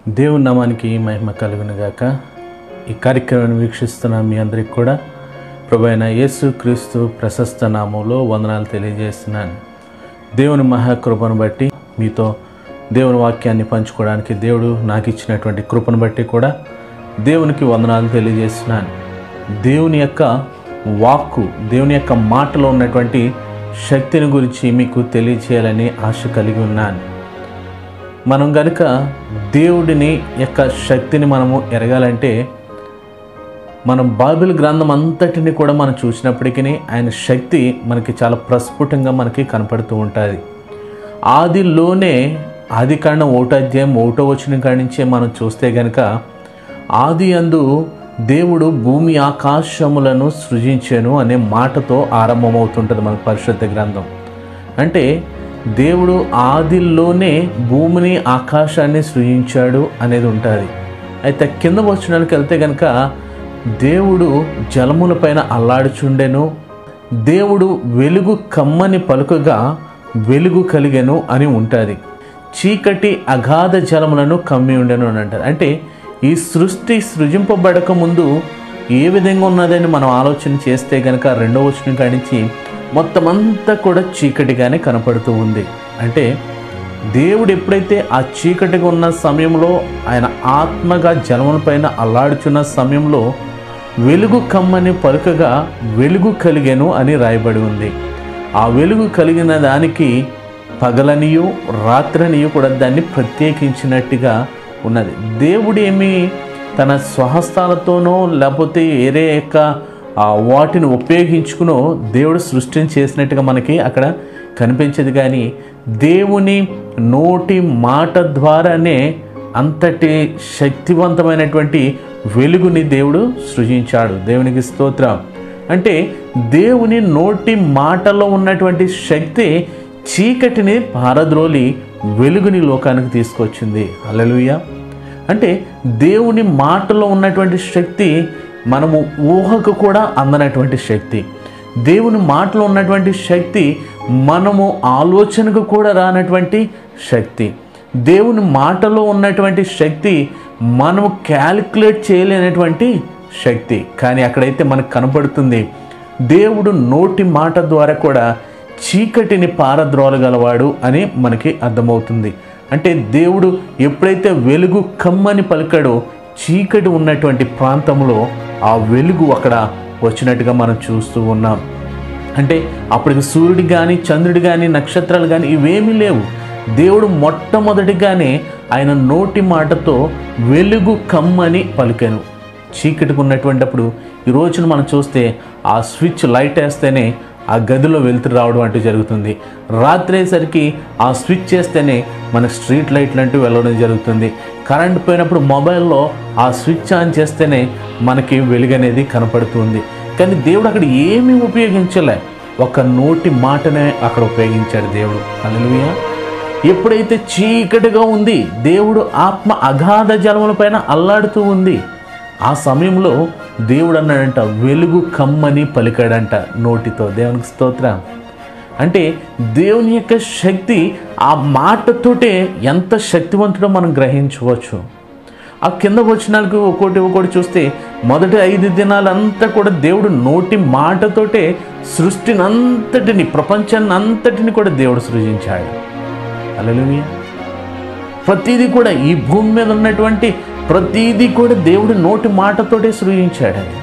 దేవుని నామానికి మహిమ కలుగును గాక ఈ కార్యక్రమాన్ని వీక్షిస్తున్న మీ అందరికి కూడా ప్రభు అయిన యేసు క్రీస్తు ప్రశస్త నామంలో వందనాలు తెలియజేస్తున్నాను దేవుని మహాకృపను బట్టి మీతో దేవుని వాక్యాన్ని పంచుకోవడానికి దేవుడు నాకు ఇచ్చినటువంటి కృపను బట్టి కూడా దేవునికి వందనాలు తెలియజేస్తున్నాను దేవుని యొక్క వాక్కు దేవుని యొక్క మాటలో ఉన్నటువంటి శక్తిని గురించి మీకు తెలియచేయాలని ఆశ కలిగి ఉన్నాను మనం గనుక దేవుడిని యొక్క శక్తిని మనము ఎరగాలంటే మనం బైబిల్ గ్రంథం అంతటిని కూడా మనం చూసినప్పటికీ ఆయన శక్తి మనకి చాలా ప్రస్ఫుటంగా మనకి కనపడుతూ ఉంటుంది ఆదిలోనే ఆది కాండం ఒకటో అధ్యాయం ఒకటో వచ్చిన కాడి నుంచే మనం చూస్తే గనక ఆది అందు దేవుడు భూమి ఆకాశములను సృజించాను అనే మాటతో ఆరంభమవుతుంటుంది మన పరిశుద్ధ గ్రంథం అంటే దేవుడు ఆదిలోనే భూమిని ఆకాశాన్ని సృజించాడు అనేది ఉంటుంది అయితే కింద వచ్చినానికి వెళ్తే కనుక దేవుడు జలములపైన అల్లాడుచుండెను దేవుడు వెలుగు కమ్మని పలుకగా వెలుగు కలిగెను అని ఉంటుంది చీకటి అగాధ జలములను కమ్మి ఉండెను అని అంటారు అంటే ఈ సృష్టి సృజింపబడక ముందు ఏ విధంగా ఉన్నదని మనం ఆలోచన చేస్తే కనుక రెండో వచనం కానించి మొత్తం అంతా కూడా చీకటిగానే కనపడుతూ ఉంది అంటే దేవుడు ఎప్పుడైతే ఆ చీకటిగా ఉన్న సమయంలో ఆయన ఆత్మగా జలములపైన అల్లాడుచున్న సమయంలో వెలుగు కమ్మని పలుకగా వెలుగు కలిగెను అని రాయబడి ఉంది ఆ వెలుగు కలిగిన దానికి పగలనియు రాత్రనియు కూడా దాన్ని ప్రత్యేకించినట్టుగా ఉన్నది దేవుడు ఏమి తన స్వహస్తాలతోనో లేకపోతే వేరే యొక్క ఆ వాటిని ఉపయోగించుకునో దేవుడు సృష్టిని చేసినట్టుగా మనకి అక్కడ కనిపించదు కానీ దేవుని నోటి మాట ద్వారానే అంతటి శక్తివంతమైనటువంటి వెలుగుని దేవుడు సృజించాడు దేవునికి స్తోత్రం అంటే దేవుని నోటి మాటలో ఉన్నటువంటి శక్తి చీకటిని పారద్రోలి వెలుగుని లోకానికి తీసుకొచ్చింది అల్లెలుయ్య అంటే దేవుని మాటలో ఉన్నటువంటి శక్తి మనము ఊహకు కూడా అందనటువంటి శక్తి దేవుని మాటలో ఉన్నటువంటి శక్తి మనము ఆలోచనకు కూడా రానటువంటి శక్తి దేవుని మాటలో ఉన్నటువంటి శక్తి మనము క్యాలిక్యులేట్ చేయలేనటువంటి శక్తి కానీ అక్కడైతే మనకు కనపడుతుంది దేవుడు నోటి మాట ద్వారా కూడా చీకటిని పారద్రోలగలవాడు అని మనకి అర్థమవుతుంది అంటే దేవుడు ఎప్పుడైతే వెలుగు కమ్మని పలికాడో చీకటి ఉన్నటువంటి ప్రాంతంలో ఆ వెలుగు అక్కడ వచ్చినట్టుగా మనం చూస్తూ ఉన్నాం అంటే అప్పటికి సూర్యుడు కానీ చంద్రుడు కానీ నక్షత్రాలు కానీ ఇవేమీ లేవు దేవుడు మొట్టమొదటిగానే ఆయన నోటి మాటతో వెలుగు కమ్మని పలికాను చీకటికి ఉన్నటువంటిప్పుడు ఈ రోజున మనం చూస్తే ఆ స్విచ్ లైట్ వేస్తేనే ఆ గదిలో వెలుతురు రావడం అంటూ జరుగుతుంది రాత్రి అయ్యేసరికి ఆ స్విచ్ చేస్తేనే మనకు స్ట్రీట్ లైట్లు అంటూ వెళ్ళడం జరుగుతుంది కరెంట్ పోయినప్పుడు మొబైల్లో ఆ స్విచ్ ఆన్ చేస్తేనే మనకి వెలుగు అనేది కనపడుతుంది కానీ దేవుడు అక్కడ ఏమీ ఉపయోగించలే ఒక నోటి మాటనే అక్కడ ఉపయోగించాడు దేవుడు అలలుయా ఎప్పుడైతే చీకటిగా ఉంది దేవుడు ఆత్మ అగాధ జలములపైన అల్లాడుతూ ఉంది ఆ సమయంలో దేవుడు అన్నాడంట వెలుగు కమ్మని పలికాడంట నోటితో దేవునికి స్తోత్రం అంటే దేవుని యొక్క శక్తి ఆ మాటతోటే ఎంత శక్తివంతుడో మనం గ్రహించవచ్చు ఆ కింద వచనాలకు ఒక్కోటి ఒక్కోటి చూస్తే మొదటి ఐదు దినాలంతా కూడా దేవుడు నోటి మాటతోటే సృష్టిని అంతటిని ప్రపంచాన్ని అంతటిని కూడా దేవుడు సృజించాడు అలలుయ ప్రతిదీ కూడా ఈ భూమి మీద ఉన్నటువంటి ప్రతిదీ కూడా దేవుడు నోటి మాటతోటే సృజించాడని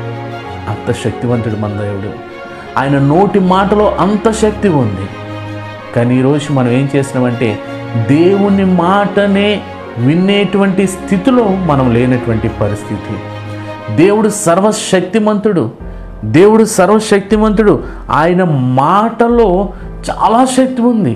అంత శక్తివంతుడు మన దేవుడు ఆయన నోటి మాటలో అంత శక్తి ఉంది కానీ ఈరోజు మనం ఏం చేసినామంటే దేవుని మాటనే వినేటువంటి స్థితిలో మనం లేనటువంటి పరిస్థితి దేవుడు సర్వశక్తిమంతుడు దేవుడు సర్వశక్తిమంతుడు ఆయన మాటలో చాలా శక్తి ఉంది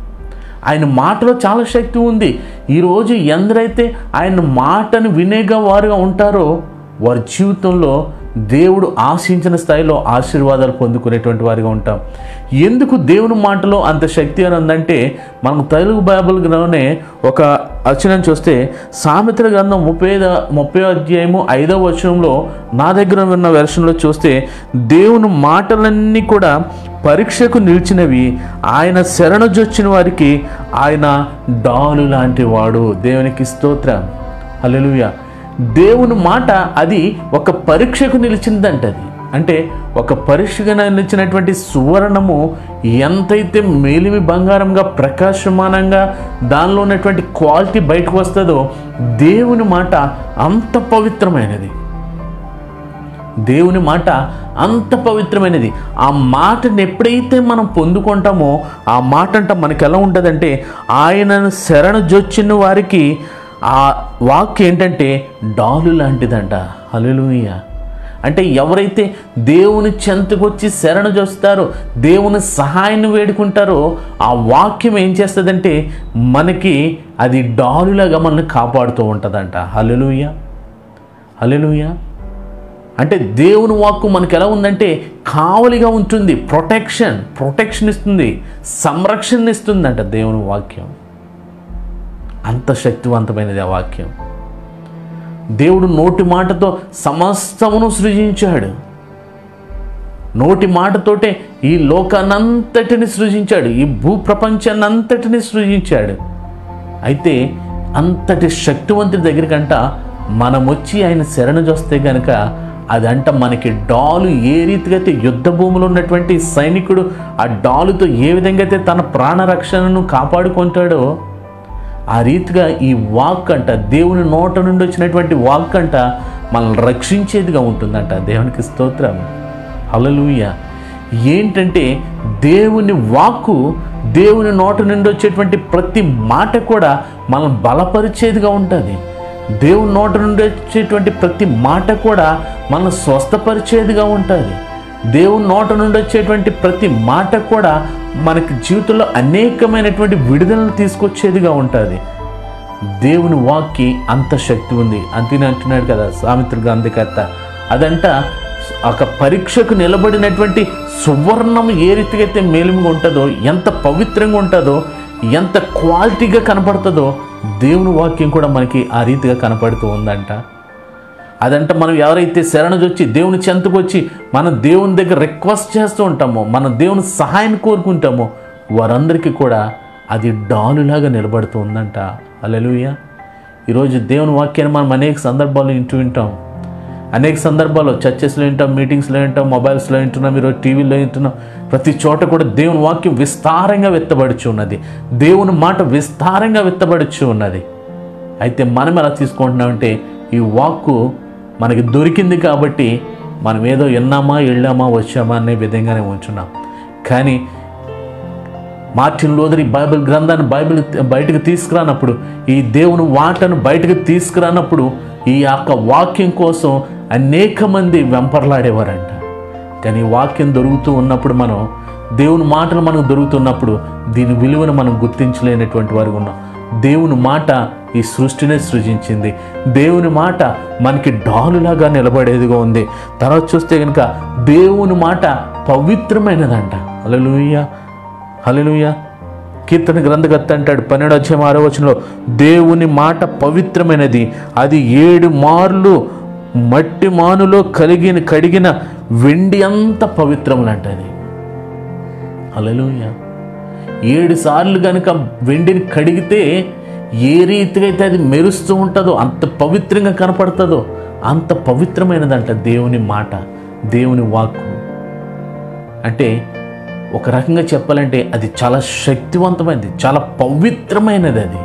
ఆయన మాటలో చాలా శక్తి ఉంది ఈరోజు ఎందరైతే ఆయన మాటను వినేగా వారుగా ఉంటారో వారి జీవితంలో దేవుడు ఆశించిన స్థాయిలో ఆశీర్వాదాలు పొందుకునేటువంటి వారిగా ఉంటాం ఎందుకు దేవుని మాటలో అంత శక్తి అని ఉందంటే మనం తెలుగు బైబిల్లోనే ఒక వచనం చూస్తే సామెతల గ్రంథం ముప్పై ఐదు ముప్పై అధ్యాయము ఐదవ వచనంలో నా దగ్గర ఉన్న వెర్షన్లో చూస్తే దేవుని మాటలన్నీ కూడా పరీక్షకు నిలిచినవి ఆయన శరణజొచ్చిన వారికి ఆయన డాలు లాంటి వాడు దేవునికి స్తోత్రం హల్లెలూయా దేవుని మాట అది ఒక పరీక్షకు నిలిచిందంట అది అంటే ఒక పరీక్షగా నిలిచినటువంటి సువర్ణము ఎంతైతే మేలిమి బంగారంగా ప్రకాశమానంగా దానిలో ఉన్నటువంటి క్వాలిటీ బయటకు వస్తుందో దేవుని మాట అంత పవిత్రమైనది దేవుని మాట అంత పవిత్రమైనది ఆ మాటను ఎప్పుడైతే మనం పొందుకుంటామో ఆ మాట అంట మనకి ఎలా ఉంటుందంటే ఆయనను శరణ జొచ్చిన వారికి ఆ వాక్ ఏంటంటే డాలు లాంటిదంట హల్లెలూయా అంటే ఎవరైతే దేవుని చెంతకొచ్చి శరణ చూస్తారో దేవుని సహాయాన్ని వేడుకుంటారో ఆ వాక్యం ఏం చేస్తుందంటే మనకి అది డాలులాగా మనల్ని కాపాడుతూ ఉంటుందంట హల్లెలూయా హల్లెలూయా అంటే దేవుని వాక్కు మనకు ఎలా ఉందంటే కావలిగా ఉంటుంది ప్రొటెక్షన్ ప్రొటెక్షన్ ఇస్తుంది సంరక్షణ ఇస్తుందంట దేవుని వాక్యం అంత శక్తివంతమైనది ఆ వాక్యం దేవుడు నోటి మాటతో సమస్తమును సృజించాడు నోటి మాటతోటే ఈ లోకానంతటిని సృజించాడు ఈ భూప్రపంచాన్ని అంతటిని సృజించాడు అయితే అంతటి శక్తివంతుడి దగ్గరికంట మనం వచ్చి ఆయన శరణ చూస్తే గనక అదంట మనకి డాలు ఏ రీతిగా అయితే యుద్ధ భూమిలో ఉన్నటువంటి సైనికుడు ఆ డాలుతో ఏ విధంగా అయితే తన ప్రాణరక్షణను కాపాడుకుంటాడో ఆ రీతిగా ఈ వాక్ అంట దేవుని నోట నుండి వచ్చినటువంటి వాక్ అంట మనల్ని రక్షించేదిగా ఉంటుందంట దేవునికి స్తోత్రం హల్లెలూయ ఏంటంటే దేవుని వాక్కు దేవుని నోట నుండి వచ్చేటువంటి ప్రతి మాట కూడా మనం బలపరిచేదిగా ఉంటుంది దేవుని నోట నుండి వచ్చేటువంటి ప్రతి మాట కూడా మనం స్వస్థపరిచేదిగా ఉంటుంది దేవుని నోట నుండి వచ్చేటువంటి ప్రతి మాట కూడా మనకి జీవితంలో అనేకమైనటువంటి విడుదలను తీసుకొచ్చేదిగా ఉంటుంది దేవుని వాక్కి అంత శక్తి ఉంది అంతేనే అంటున్నాడు కదా సామిత్ర గ్రంథకర్త అదంట ఒక పరీక్షకు నిలబడినటువంటి సువర్ణం ఏ రీతిగా అయితే మేలుముగా ఉంటుందో ఎంత పవిత్రంగా ఉంటుందో ఎంత క్వాలిటీగా కనపడుతుందో దేవుని వాక్యం కూడా మనకి ఆ రీతిగా కనపడుతూ ఉందంట అదంట మనం ఎవరైతే శరణజొచ్చి దేవుని చెంతకు వచ్చి మనం దేవుని దగ్గర రిక్వెస్ట్ చేస్తూ ఉంటామో మనం దేవుని సహాయం కోరుకుంటామో వారందరికీ కూడా అది డాలులాగా నిలబడుతూ ఉందంట అలెలుయ ఈరోజు దేవుని వాక్యాన్ని మనం అనేక సందర్భాల్లో వింటూ వింటాం అనేక సందర్భాల్లో చర్చెస్లో వింటాం మీటింగ్స్లో వింటాం మొబైల్స్లో వింటున్నాం ఈరోజు టీవీలో వింటున్నాం ప్రతి చోట కూడా దేవుని వాక్యం విస్తారంగా విత్తబడుచు ఉన్నది దేవుని మాట విస్తారంగా విత్తబడుచు ఉన్నది అయితే మనం ఎలా తీసుకుంటున్నామంటే ఈ వాక్కు మనకి దొరికింది కాబట్టి మనం ఏదో విన్నామా వెళ్ళామా వచ్చామా అనే విధంగానే ఉంచున్నాం కానీ మార్టిన్ లూథర్ ఈ బైబిల్ గ్రంథాన్ని బైబిల్ బయటకు తీసుకురానప్పుడు ఈ దేవుని వాటను బయటకు తీసుకురానప్పుడు ఈ యొక్క వాక్యం కోసం అనేక మంది వెంపర్లాడేవారంట కానీ ఈ వాక్యం దొరుకుతూ ఉన్నప్పుడు మనం దేవుని మాటలు మనకు దొరుకుతున్నప్పుడు దీని విలువను మనం గుర్తించలేనటువంటి వారు ఉన్నాం దేవుని మాట ఈ సృష్టినే సృజించింది దేవుని మాట మనకి డాలులాగా నిలబడేదిగా ఉంది తర్వాత చూస్తే కనుక దేవుని మాట పవిత్రమైనదంట అలలుయ్య హల్లెలూయా కీర్తన గ్రంథకర్త అంటాడు పన్నెండు అధ్యాయం ఆరో వచనంలో దేవుని మాట పవిత్రమైనది అది ఏడు మార్లు మట్టి మానులో కలిగిన కడిగిన వెండి అంత పవిత్రములంటది హల్లెలూయా ఏడు సార్లు కనుక వెండిని కడిగితే ఏ రీతిగా అయితే అది మెరుస్తూ ఉంటుందో అంత పవిత్రంగా కనపడుతుందో అంత పవిత్రమైనదంట దేవుని మాట దేవుని వాక్కు అంటే ఒక రకంగా చెప్పాలంటే అది చాలా శక్తివంతమైనది చాలా పవిత్రమైనది అది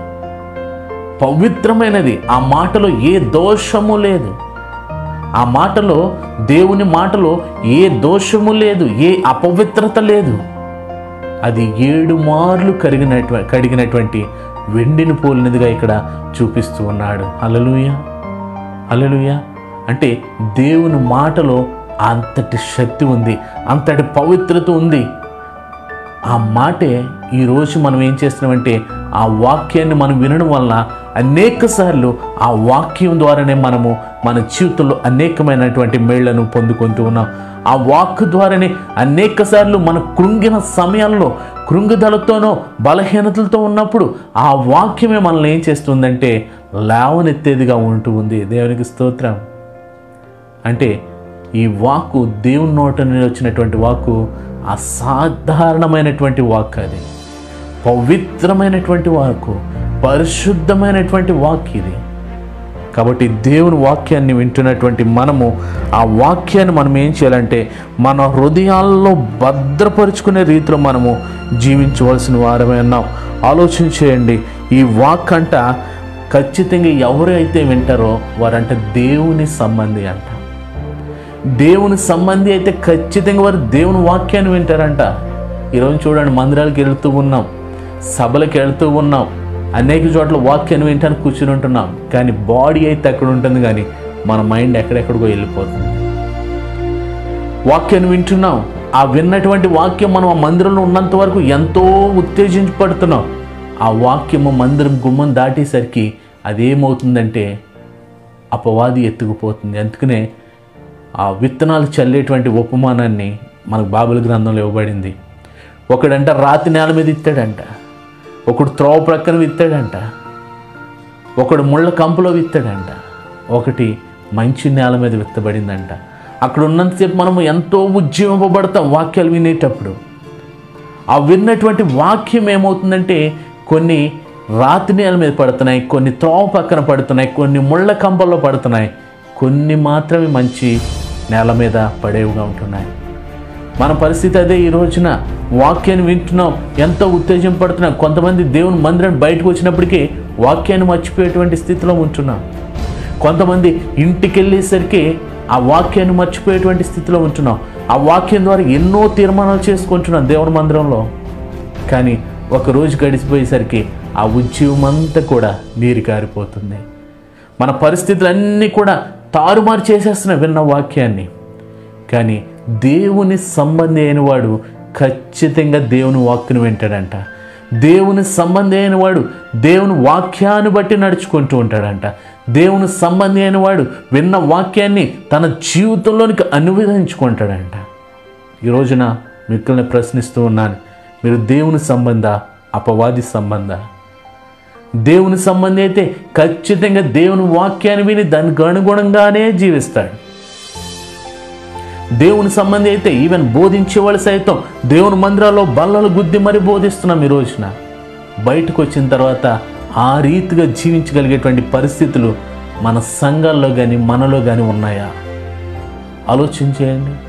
పవిత్రమైనది ఆ మాటలో ఏ దోషము లేదు ఆ మాటలో దేవుని మాటలో ఏ దోషము లేదు ఏ అపవిత్రత లేదు అది ఏడు మార్లు కరిగినటువంటి కడిగినటువంటి వెండిని పోలినదిగా ఇక్కడ చూపిస్తూ ఉన్నాడు అలలుయ అలలుయ అంటే దేవుని మాటలో అంతటి శక్తి ఉంది అంతటి పవిత్రత ఉంది ఆ మాటే ఈరోజు మనం ఏం చేస్తున్నామంటే ఆ వాక్యాన్ని మనం వినడం వలన అనేక సార్లు ఆ వాక్యం ద్వారానే మనము మన జీవితంలో అనేకమైనటువంటి మేళ్లను పొందుకుంటూ ఉన్నాం ఆ వాక్ ద్వారానే అనేక సార్లు మన కృంగిన సమయంలో కృంగుదలతోనో బలహీనతలతో ఉన్నప్పుడు ఆ వాక్యమే మనల్ని ఏం చేస్తుందంటే లేవనెత్తేదిగా ఉంటూ ఉంది దేవునికి స్తోత్రం అంటే ఈ వాక్కు దేవుని నోట నుండి వచ్చినటువంటి వాక్కు అసాధారణమైనటువంటి వాక్ అది పవిత్రమైనటువంటి వాక్కు పరిశుద్ధమైనటువంటి వాక్ ఇది కాబట్టి దేవుని వాక్యాన్ని వింటున్నటువంటి మనము ఆ వాక్యాన్ని మనం ఏం చేయాలంటే మన హృదయాల్లో భద్రపరుచుకునే రీతిలో మనము జీవించవలసిన వారమే ఉన్నాం ఆలోచన చేయండి ఈ వాక్ అంట ఖచ్చితంగా ఎవరైతే వింటారో వారంట దేవుని సంబంధి అంట దేవుని సంబంధి అయితే ఖచ్చితంగా వారు దేవుని వాక్యాన్ని వింటారంట ఈరోజు చూడండి మందిరాలకు వెళ్తూ ఉన్నాం సభలకు వెళ్తూ ఉన్నాం అనేక చోట్ల వాక్యాన్ని వింటానికి కూర్చుని ఉంటున్నాం కానీ బాడీ అయితే అక్కడ ఉంటుంది కానీ మన మైండ్ ఎక్కడెక్కడికో వెళ్ళిపోతుంది వాక్యాన్ని వింటున్నాం ఆ విన్నటువంటి వాక్యం మనం ఆ మందిరంలో ఉన్నంత వరకు ఎంతో ఉత్తేజించబడుతున్నాం ఆ వాక్యము మందిరం గుమ్మం దాటేసరికి అదేమవుతుందంటే అపవాది ఎత్తుకుపోతుంది అందుకనే ఆ విత్తనాలు చల్లేటువంటి ఉపమానాన్ని మనకు బాబుల గ్రంథంలో ఇవ్వబడింది ఒకడంట రాతి నేల మీద ఇత్తాడంట ఒకడు త్రోవ ప్రక్కన విత్తాడంట ఒకడు ముళ్ళ కంపులో విత్తాడంట ఒకటి మంచి నేల మీద విత్తబడిందంట అక్కడ ఉన్నంతసేపు మనము ఎంతో ఉజ్జీవింపబడతాం వాక్యాలు వినేటప్పుడు ఆ విన్నటువంటి వాక్యం ఏమవుతుందంటే కొన్ని రాతి నేల మీద పడుతున్నాయి కొన్ని త్రోవ పక్కన పడుతున్నాయి కొన్ని ముళ్ళ కంపల్లో పడుతున్నాయి కొన్ని మాత్రమే మంచి నేల మీద పడేవిగా ఉంటున్నాయి మన పరిస్థితి అదే ఈ రోజున వాక్యాన్ని వింటున్నాం ఎంతో ఉత్తేజం పడుతున్నాం కొంతమంది దేవుని మందిరం బయటకు వచ్చినప్పటికీ వాక్యాన్ని మర్చిపోయేటువంటి స్థితిలో ఉంటున్నాం కొంతమంది ఇంటికి వెళ్ళేసరికి ఆ వాక్యాన్ని మర్చిపోయేటువంటి స్థితిలో ఉంటున్నాం ఆ వాక్యం ద్వారా ఎన్నో తీర్మానాలు చేసుకుంటున్నాం దేవుని మందిరంలో కానీ ఒక రోజు గడిచిపోయేసరికి ఆ ఉద్యమం అంతా కూడా నీరు కారిపోతుంది మన పరిస్థితులన్నీ కూడా తారుమారు చేసేస్తున్నాయి విన్న వాక్యాన్ని కానీ దేవుని సంబంధి అయిన వాడు ఖచ్చితంగా దేవుని వాక్కుని వింటాడంట దేవుని సంబంధి అయిన వాడు దేవుని వాక్యాన్ని బట్టి నడుచుకుంటూ ఉంటాడంట దేవుని సంబంధి అయిన వాడు విన్న వాక్యాన్ని తన జీవితంలోనికి అనువదించుకుంటాడంట ఈ రోజున మిమ్మల్ని ప్రశ్నిస్తూ ఉన్నాను మీరు దేవుని సంబంధ అపవాది సంబంధ దేవుని సంబంధి అయితే ఖచ్చితంగా దేవుని వాక్యాన్ని విని దానికి అనుగుణంగానే జీవిస్తాడు దేవుని సంబంధి అయితే ఈవెన్ బోధించేవాళ్ళు సైతం దేవుని మందిరాల్లో బల్లలు గుద్ది మరి బోధిస్తున్నాం ఈ రోజున బయటకు వచ్చిన తర్వాత ఆ రీతిగా జీవించగలిగేటువంటి పరిస్థితులు మన సంఘాల్లో కానీ మనలో కానీ ఉన్నాయా ఆలోచించేయండి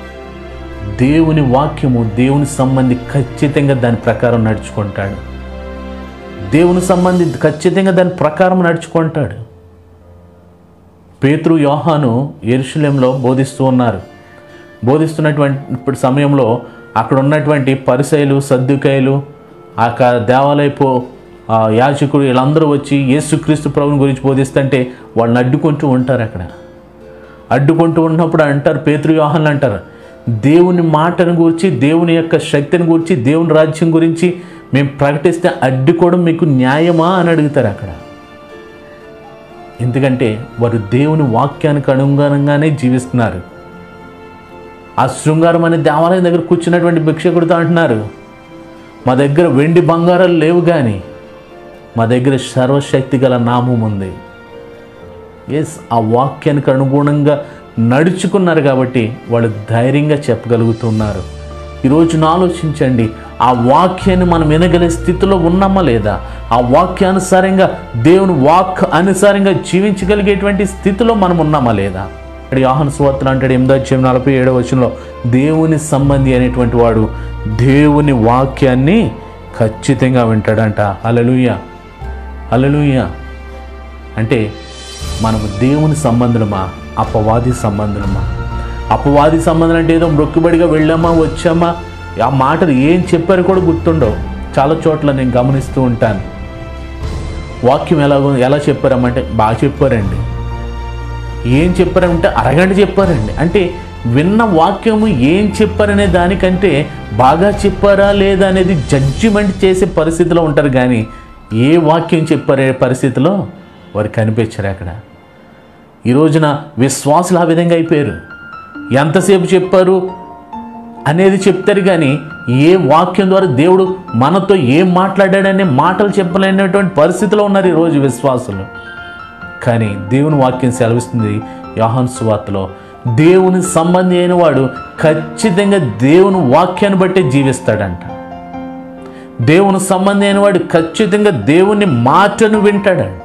దేవుని వాక్యము దేవుని సంబంధి ఖచ్చితంగా దాని ప్రకారం నడుచుకుంటాడు దేవుని సంబంధి ఖచ్చితంగా దాని ప్రకారం నడుచుకుంటాడు పేతురు యోహాను ఎరుషులేంలో బోధిస్తూ ఉన్నారు బోధిస్తున్నటువంటి సమయంలో అక్కడ ఉన్నటువంటి పరిసయలు సర్దుకాయలు ఆ క- దేవాలయపు ఆ యాజకుడు వీళ్ళందరూ వచ్చి యేసుక్రీస్తు ప్రభుని గురించి బోధిస్తుంటే వాళ్ళని అడ్డుకుంటూ ఉంటారు అక్కడ అడ్డుకుంటూ ఉన్నప్పుడు అంటారు పేతురు యోహాన్లు అంటారు దేవుని మాటను గురించి దేవుని యొక్క శక్తిని గురించి దేవుని రాజ్యం గురించి మేము ప్రకటిస్తే అడ్డుకోవడం మీకు న్యాయమా అని అడుగుతారు అక్కడ ఎందుకంటే వారు దేవుని వాక్యానికి అనుగుణంగానే జీవిస్తున్నారు ఆ శృంగారం అనే దేవాలయం దగ్గర కూర్చున్నటువంటి భిక్షకుడితో అంటున్నారు మా దగ్గర వెండి బంగారాలు లేవు కానీ మా దగ్గర సర్వశక్తి గల నామం ఉంది ఎస్ ఆ వాక్యానికి అనుగుణంగా నడుచుకున్నారు కాబట్టి వాళ్ళు ధైర్యంగా చెప్పగలుగుతున్నారు ఈరోజు ఆలోచించండి ఆ వాక్యాన్ని మనం వినగలిగే స్థితిలో ఉన్నామా లేదా ఆ వాక్యానుసారంగా దేవుని వాక్ అనుసారంగా జీవించగలిగేటువంటి స్థితిలో మనం ఉన్నామా లేదా ఇక్కడ యోహాను సువార్తలు అంటాడు ఎనిమిదో అధ్యాయం నలభై ఏడవ వచనంలో దేవుని సంబంధి అనేటువంటి వాడు దేవుని వాక్యాన్ని ఖచ్చితంగా వింటాడంట అలలుయ అలలుయ అంటే మనము దేవుని సంబంధులమా అపవాది సంబంధులమా అపవాది సంబంధం అంటే ఏదో మొక్కుబడిగా వెళ్ళామా వచ్చామా ఆ మాటలు ఏం చెప్పారు కూడా గుర్తుండవు చాలా చోట్ల నేను గమనిస్తూ ఉంటాను వాక్యం ఎలా ఎలా చెప్పారమ్మంటే బాగా చెప్పారండి ఏం చెప్పారంటే అరగంట చెప్పారండి అంటే విన్న వాక్యము ఏం చెప్పారనే దానికంటే బాగా చెప్పారా లేదా అనేది జడ్జిమెంట్ చేసే పరిస్థితిలో ఉంటారు కానీ ఏ వాక్యం చెప్పారే పరిస్థితిలో వారు కనిపించారు అక్కడ ఈ రోజున విశ్వాసులు ఆ విధంగా అయిపోయారు ఎంతసేపు చెప్పారు అనేది చెప్తారు కానీ ఏ వాక్యం ద్వారా దేవుడు మనతో ఏం మాట్లాడాడనే మాటలు చెప్పలేనటువంటి పరిస్థితిలో ఉన్నారు ఈరోజు విశ్వాసులు కానీ దేవుని వాక్యం సెలవిస్తుంది యోహాన్ సువార్తలో దేవుని సంబంధి అయిన వాడు ఖచ్చితంగా దేవుని వాక్యాన్ని బట్టే జీవిస్తాడంట దేవుని సంబంధి అయిన వాడు ఖచ్చితంగా దేవుని మాటను వింటాడంట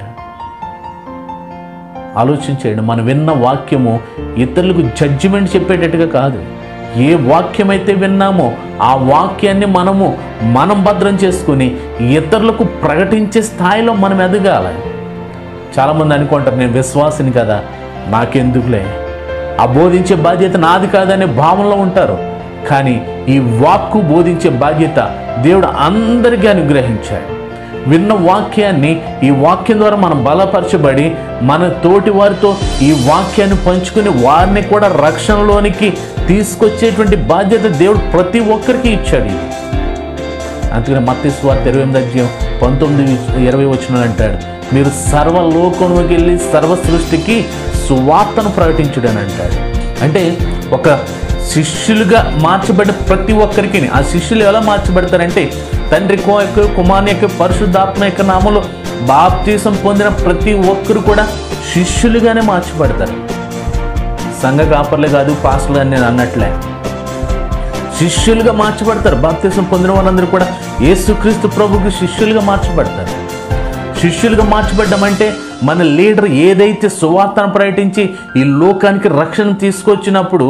ఆలోచించేయండి మనం విన్న వాక్యము ఇతరులకు జడ్జిమెంట్ చెప్పేటట్టుగా కాదు ఏ వాక్యం అయితే విన్నామో ఆ వాక్యాన్ని మనము మనం భద్రం చేసుకుని ఇతరులకు ప్రకటించే స్థాయిలో మనం ఎదగాలి చాలామంది అనుకుంటారు నేను విశ్వాసిని కదా నాకెందుకులే ఆ బోధించే బాధ్యత నాది కాదనే భావనలో ఉంటారు కానీ ఈ వాక్కు బోధించే బాధ్యత దేవుడు అందరికీ అనుగ్రహించాడు విన్న వాక్యాన్ని ఈ వాక్యం ద్వారా మనం బలపరచబడి మన తోటి వారితో ఈ వాక్యాన్ని పంచుకుని వారిని కూడా రక్షణలోనికి తీసుకొచ్చేటువంటి బాధ్యత దేవుడు ప్రతి ఒక్కరికి ఇచ్చాడు ఇది అందుకని మత్తి స్వార్థ ఇరవై ఎనిమిది అధ్యాయం పంతొమ్మిది ఇరవై వచ్చిన అంటాడు మీరు సర్వలోకంలోకి వెళ్ళి సర్వ సృష్టికి సువార్తను ప్రకటించుడని అంటాడు అంటే ఒక శిష్యులుగా మార్చబడిన ప్రతి ఒక్కరికి ఆ శిష్యులు ఎలా మార్చబడతారంటే తండ్రి కో- యొక్క కుమారుని యొక్క పరిశుద్ధాత్మ యొక్క నామలో బాప్తీసం పొందిన ప్రతి ఒక్కరు కూడా శిష్యులుగానే మార్చబడతారు సంఘ కాపర్లే కాదు పాస్టర్లు అని నేను అన్నట్లే శిష్యులుగా మార్చబడతారు బాప్తీసం పొందిన వాళ్ళందరూ కూడా యేసుక్రీస్తు ప్రభుకి శిష్యులుగా మార్చబడతారు శిష్యులుగా మార్చబడ్డం అంటే మన లీడర్ ఏదైతే సువార్తను ప్రకటించి ఈ లోకానికి రక్షణ తీసుకొచ్చినప్పుడు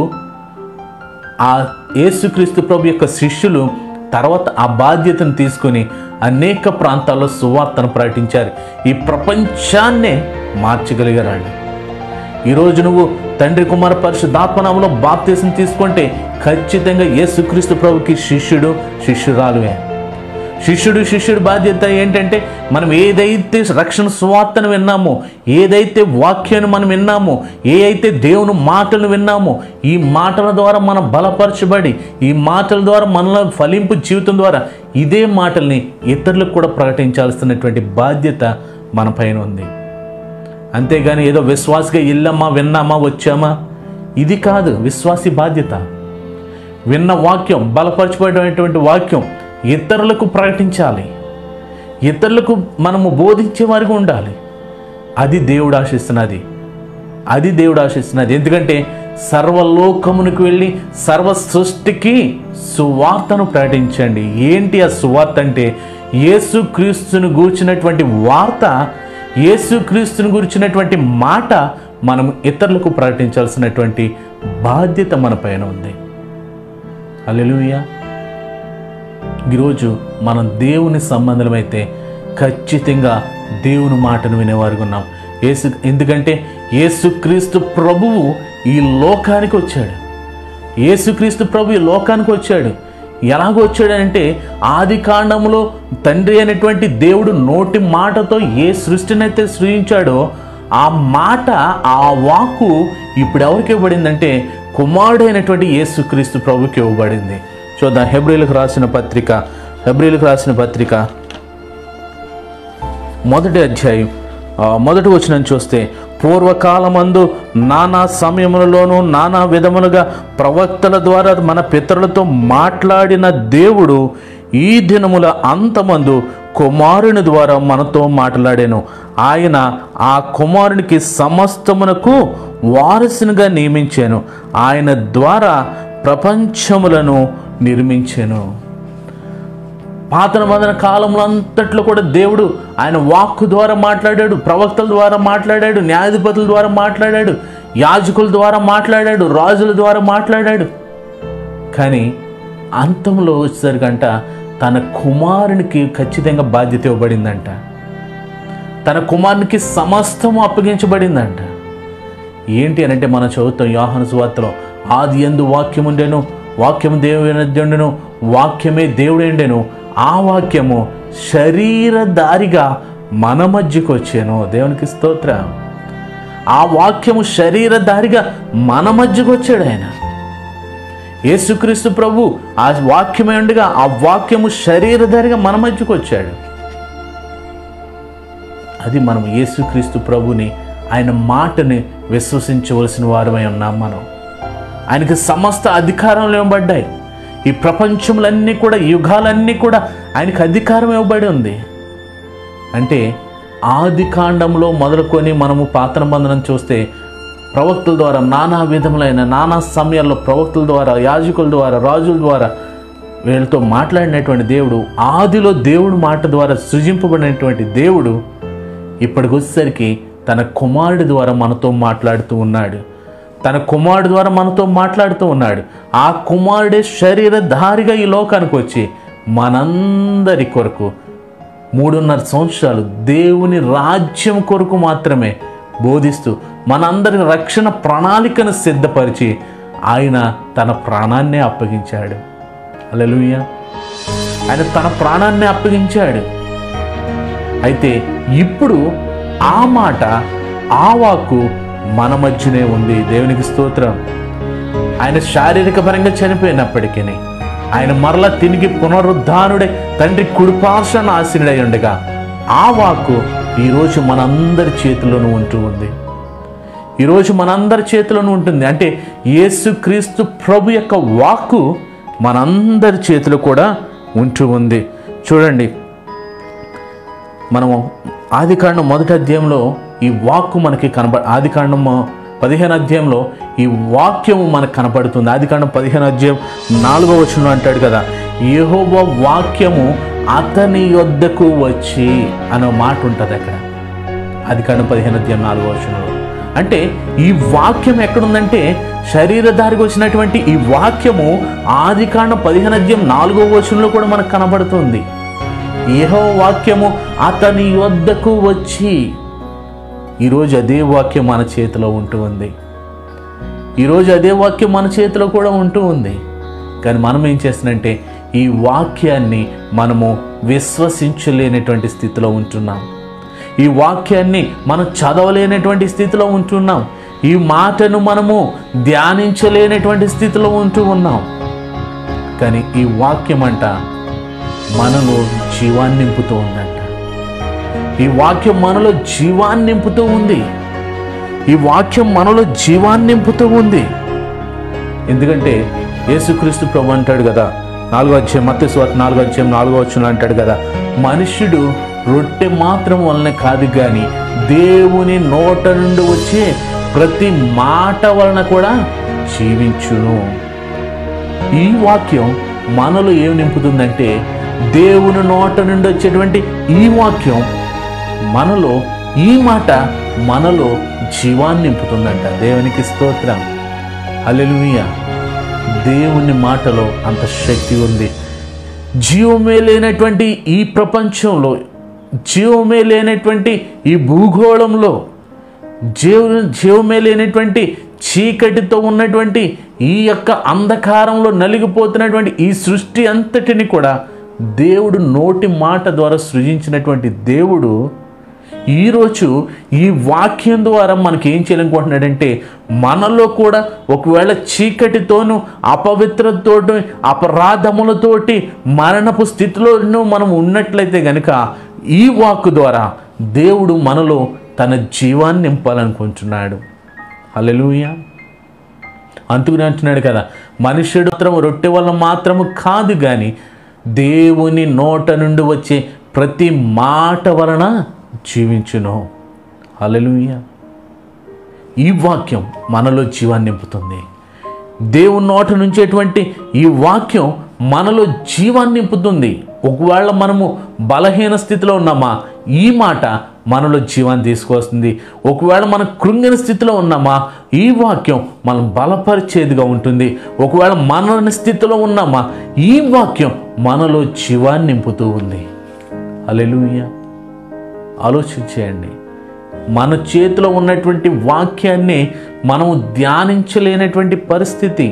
ఆ యేసుక్రీస్తు ప్రభు యొక్క శిష్యులు తర్వాత ఆ బాధ్యతను తీసుకొని అనేక ప్రాంతాల్లో సువార్తను ప్రకటించారు ఈ ప్రపంచాన్నే మార్చగలిగారు వాళ్ళు ఈరోజు నువ్వు తండ్రి కుమార పరిశుద్ధాత్మనామంలో బాప్తీసం తీసుకుంటే ఖచ్చితంగా యేసుక్రీస్తు ప్రభుకి శిష్యుడు శిష్యురాలువే శిష్యుడు శిష్యుడి బాధ్యత ఏంటంటే మనం ఏదైతే రక్షణ సువార్తను విన్నామో ఏదైతే వాక్యాన్ని మనం విన్నామో ఏ అయితే దేవుని మాటలు విన్నామో ఈ మాటల ద్వారా మనం బలపరచబడి ఈ మాటల ద్వారా మనలో ఫలింపు జీవితం ద్వారా ఇదే మాటల్ని ఇతరులకు కూడా ప్రకటించాల్సినటువంటి బాధ్యత మన పైన ఉంది అంతేగాని ఏదో విశ్వాసగా ఇల్లమ్మా విన్నామా వచ్చామా ఇది కాదు విశ్వాసి బాధ్యత విన్న వాక్యం బలపరచబడినటువంటి వాక్యం ఇతరులకు ప్రకటించాలి ఇతరులకు మనము బోధించే వారిగా ఉండాలి అది దేవుడు ఆశిస్తున్నది అది దేవుడు ఆశిస్తున్నది ఎందుకంటే సర్వలోకమునికి వెళ్ళి సర్వ సృష్టికి సువార్తను ప్రకటించండి ఏంటి ఆ సువార్త అంటే యేసుక్రీస్తుని గూర్చినటువంటి వార్త యేసుక్రీస్తుని గురించినటువంటి మాట మనం ఇతరులకు ప్రకటించాల్సినటువంటి బాధ్యత మన పైన ఉంది అల్లెలుయా ఈరోజు మనం దేవుని సంబంధమైతే ఖచ్చితంగా దేవుని మాటను వినేవారుగా ఉన్నాం యేసు ఎందుకంటే యేసుక్రీస్తు ప్రభువు ఈ లోకానికి వచ్చాడు యేసుక్రీస్తు ప్రభు ఈ లోకానికి వచ్చాడు ఎలాగ వచ్చాడంటే ఆది కాండంలో తండ్రి అయినటువంటి దేవుడు నోటి మాటతో ఏ సృష్టినైతే సృజించాడో ఆ మాట ఆ వాక్కు ఇప్పుడు ఎవరికి ఇవ్వబడిందంటే కుమారుడైనటువంటి యేసుక్రీస్తు ప్రభుకి ఇవ్వబడింది చూద్దాం హెబ్రిలకు రాసిన పత్రిక హెబ్రిలకు రాసిన పత్రిక మొదటి అధ్యాయం ఆ, మొదటి వచనం చూస్తే పూర్వకాలమందు నానా సమయములలోనూ నానా విధములుగా ప్రవక్తల ద్వారా మన పితరులతో మాట్లాడిన దేవుడు ఈ దినముల అంతమందు కుమారుని ద్వారా మనతో మాట్లాడాను ఆయన ఆ కుమారునికి సమస్తమునకు వారసునిగా నియమించాను ఆయన ద్వారా ప్రపంచములను నిర్మించాను పాత నిబంధన కాలంలో అంతట్లో కూడా దేవుడు ఆయన వాక్కు ద్వారా మాట్లాడాడు ప్రవక్తల ద్వారా మాట్లాడాడు న్యాయాధిపతుల ద్వారా మాట్లాడాడు యాజకుల ద్వారా మాట్లాడాడు రాజుల ద్వారా మాట్లాడాడు కానీ అంతంలో వచ్చేసరికంట తన కుమారునికి ఖచ్చితంగా బాధ్యత ఇవ్వబడిందంట తన కుమారునికి సమస్తము అప్పగించబడిందంట ఏంటి అని అంటే మనం చదువుతాం యోహాను సువార్తలో ఆది ఎందు వాక్యం ఉండెను వాక్యము దేవుడెను వాక్యమే దేవుడెండెను ఆ వాక్యము శరీరధారిగా మన మధ్యకు వచ్చాను దేవునికి స్తోత్రం ఆ వాక్యము శరీరధారిగా మన మధ్యకు వచ్చాడు ఆయన యేసుక్రీస్తు ప్రభు ఆ వాక్యమే ఉండగా ఆ వాక్యము శరీరధారిగా మన మధ్యకు వచ్చాడు అది మనం యేసుక్రీస్తు ప్రభుని ఆయన మాటని విశ్వసించవలసిన వారమై ఉన్నాం మనం ఆయనకి సమస్త అధికారంలో ఇవ్వబడ్డాయి ఈ ప్రపంచములన్నీ కూడా యుగాలన్నీ కూడా ఆయనకి అధికారం ఇవ్వబడి ఉంది అంటే ఆది కాండంలో మొదలుకొని మనము పాత్ర బంధనం చూస్తే ప్రవక్తల ద్వారా నానా విధములైన నానా సమయాల్లో ప్రవక్తల ద్వారా యాజకుల ద్వారా రాజుల ద్వారా వీళ్ళతో మాట్లాడినటువంటి దేవుడు ఆదిలో దేవుడు మాట ద్వారా సృజింపబడినటువంటి దేవుడు ఇప్పటికి వచ్చేసరికి తన కుమారుడి ద్వారా మనతో మాట్లాడుతూ ఉన్నాడు తన కుమారుడు ద్వారా మనతో మాట్లాడుతూ ఉన్నాడు ఆ కుమారుడే శరీరధారిగా ఈ లోకానికి వచ్చి మనందరి కొరకు మూడున్నర సంవత్సరాలు దేవుని రాజ్యం కొరకు మాత్రమే బోధిస్తూ మనందరి రక్షణ ప్రణాళికను సిద్ధపరిచి ఆయన తన ప్రాణాన్నే అప్పగించాడు అలలుయ ఆయన తన ప్రాణాన్నే అప్పగించాడు అయితే ఇప్పుడు ఆ మాట ఆ వాక్కు మన మధ్యనే ఉంది దేవునికి స్తోత్రం ఆయన శారీరక పరంగా చనిపోయినప్పటికీ ఆయన మరల తిరిగి పునరుద్ధానుడై తండ్రి కుడిపార్శ్వన ఆశీనుడై ఉండగా ఆ వాక్కు ఈరోజు మనందరి చేతిలోనూ ఉంటూ ఉంది ఈరోజు మనందరి చేతిలోనూ ఉంటుంది అంటే యేసుక్రీస్తు ప్రభు యొక్క వాక్కు మనందరి చేతిలో కూడా ఉంటూ ఉంది చూడండి మనము ఆదికాండం మొదటి అధ్యాయంలో ఈ వాక్కు మనకి కనబ ఆదికాండం పదిహేను అధ్యాయంలో ఈ వాక్యము మనకు కనపడుతుంది ఆదికాండం పదిహేను అధ్యాయం నాలుగో వచనంలో అంటాడు కదా యెహోవా వాక్యము అతని యొద్దకు వచ్చి అనే మాట ఉంటుంది అక్కడ ఆదికాండం పదిహేను అధ్యాయం నాలుగో వచనంలో అంటే ఈ వాక్యం ఎక్కడుందంటే శరీరధారికి వచ్చినటువంటి ఈ వాక్యము ఆదికాండం పదిహేను అధ్యాయం నాలుగో వచనంలో కూడా మనకు కనబడుతుంది ఏహో వాక్యము అతని వద్దకు వచ్చి ఈరోజు అదే వాక్యం మన చేతిలో ఉంటూ ఉంది ఈరోజు అదే వాక్యం మన చేతిలో కూడా ఉంటూ ఉంది కానీ మనం ఏం చేస్తున్నంటే ఈ వాక్యాన్ని మనము విశ్వసించలేనటువంటి స్థితిలో ఉంటున్నాం ఈ వాక్యాన్ని మనం చదవలేనటువంటి స్థితిలో ఉంటున్నాం ఈ మాటను మనము ధ్యానించలేనటువంటి స్థితిలో ఉంటూ ఉన్నాం కానీ ఈ వాక్యం అంట మనలో జీవాన్ని నింపుతూ ఉందంట ఈ వాక్యం మనలో జీవాన్ని నింపుతూ ఉంది ఈ వాక్యం మనలో జీవాన్ని నింపుతూ ఉంది ఎందుకంటే యేసుక్రీస్తు ప్రభు అంటాడు కదా నాలుగో అధ్యాయం మత్స్య స్వార్థ నాలుగో అధ్యాయం నాలుగో వచ్చిన అంటాడు కదా మనుష్యుడు రొట్టె మాత్రం వలన కాదు కానీ దేవుని నోట నుండి వచ్చే ప్రతి మాట వలన కూడా జీవించును ఈ వాక్యం మనలో ఏం నింపుతుందంటే దేవుని నోట నుండి వచ్చేటువంటి ఈ వాక్యం మనలో ఈ మాట మనలో జీవాన్ని నింపుతుందంట దేవునికి స్తోత్రం హల్లెలూయ దేవుని మాటలో అంత శక్తి ఉంది జీవమే లేనటువంటి ఈ ప్రపంచంలో జీవమే లేనటువంటి ఈ భూగోళంలో జీవ జీవమే లేనటువంటి చీకటితో ఉన్నటువంటి ఈ యొక్క అంధకారంలో నలిగిపోతున్నటువంటి ఈ సృష్టి అంతటిని కూడా దేవుడు నోటి మాట ద్వారా సృజించినటువంటి దేవుడు ఈరోజు ఈ వాక్యం ద్వారా మనకి ఏం చేయాలనుకుంటున్నాడంటే మనలో కూడా ఒకవేళ చీకటితోనూ అపవిత్రతతోటి అపరాధములతోటి మరణపు స్థితిలోనూ మనం ఉన్నట్లయితే గనుక ఈ వాక్కు ద్వారా దేవుడు మనలో తన జీవాన్ని నింపాలనుకుంటున్నాడు హల్లెలూయా అందుకని అంటున్నాడు కదా మనుష్యుడు మాత్రం రొట్టె వల్ల మాత్రము కాదు కానీ దేవుని నోట నుండి వచ్చే ప్రతి మాట వలన జీవించును హల్లెలూయా ఈ వాక్యం మనలో జీవాన్ని నింపుతుంది దేవుని నోట నుంచేటువంటి ఈ వాక్యం మనలో జీవాన్ని నింపుతుంది ఒకవేళ మనము బలహీన స్థితిలో ఉన్నామా ఈ మాట మనలో జీవాన్ని తీసుకొస్తుంది ఒకవేళ మనం కృంగిన స్థితిలో ఉన్నామా ఈ వాక్యం మనం బలపరిచేదిగా ఉంటుంది ఒకవేళ మన స్థితిలో ఉన్నామా ఈ వాక్యం మనలో జీవాన్ని నింపుతూ ఉంది అలెలుయ్య ఆలోచించేయండి మన చేతిలో ఉన్నటువంటి వాక్యాన్ని మనము ధ్యానించలేనటువంటి పరిస్థితి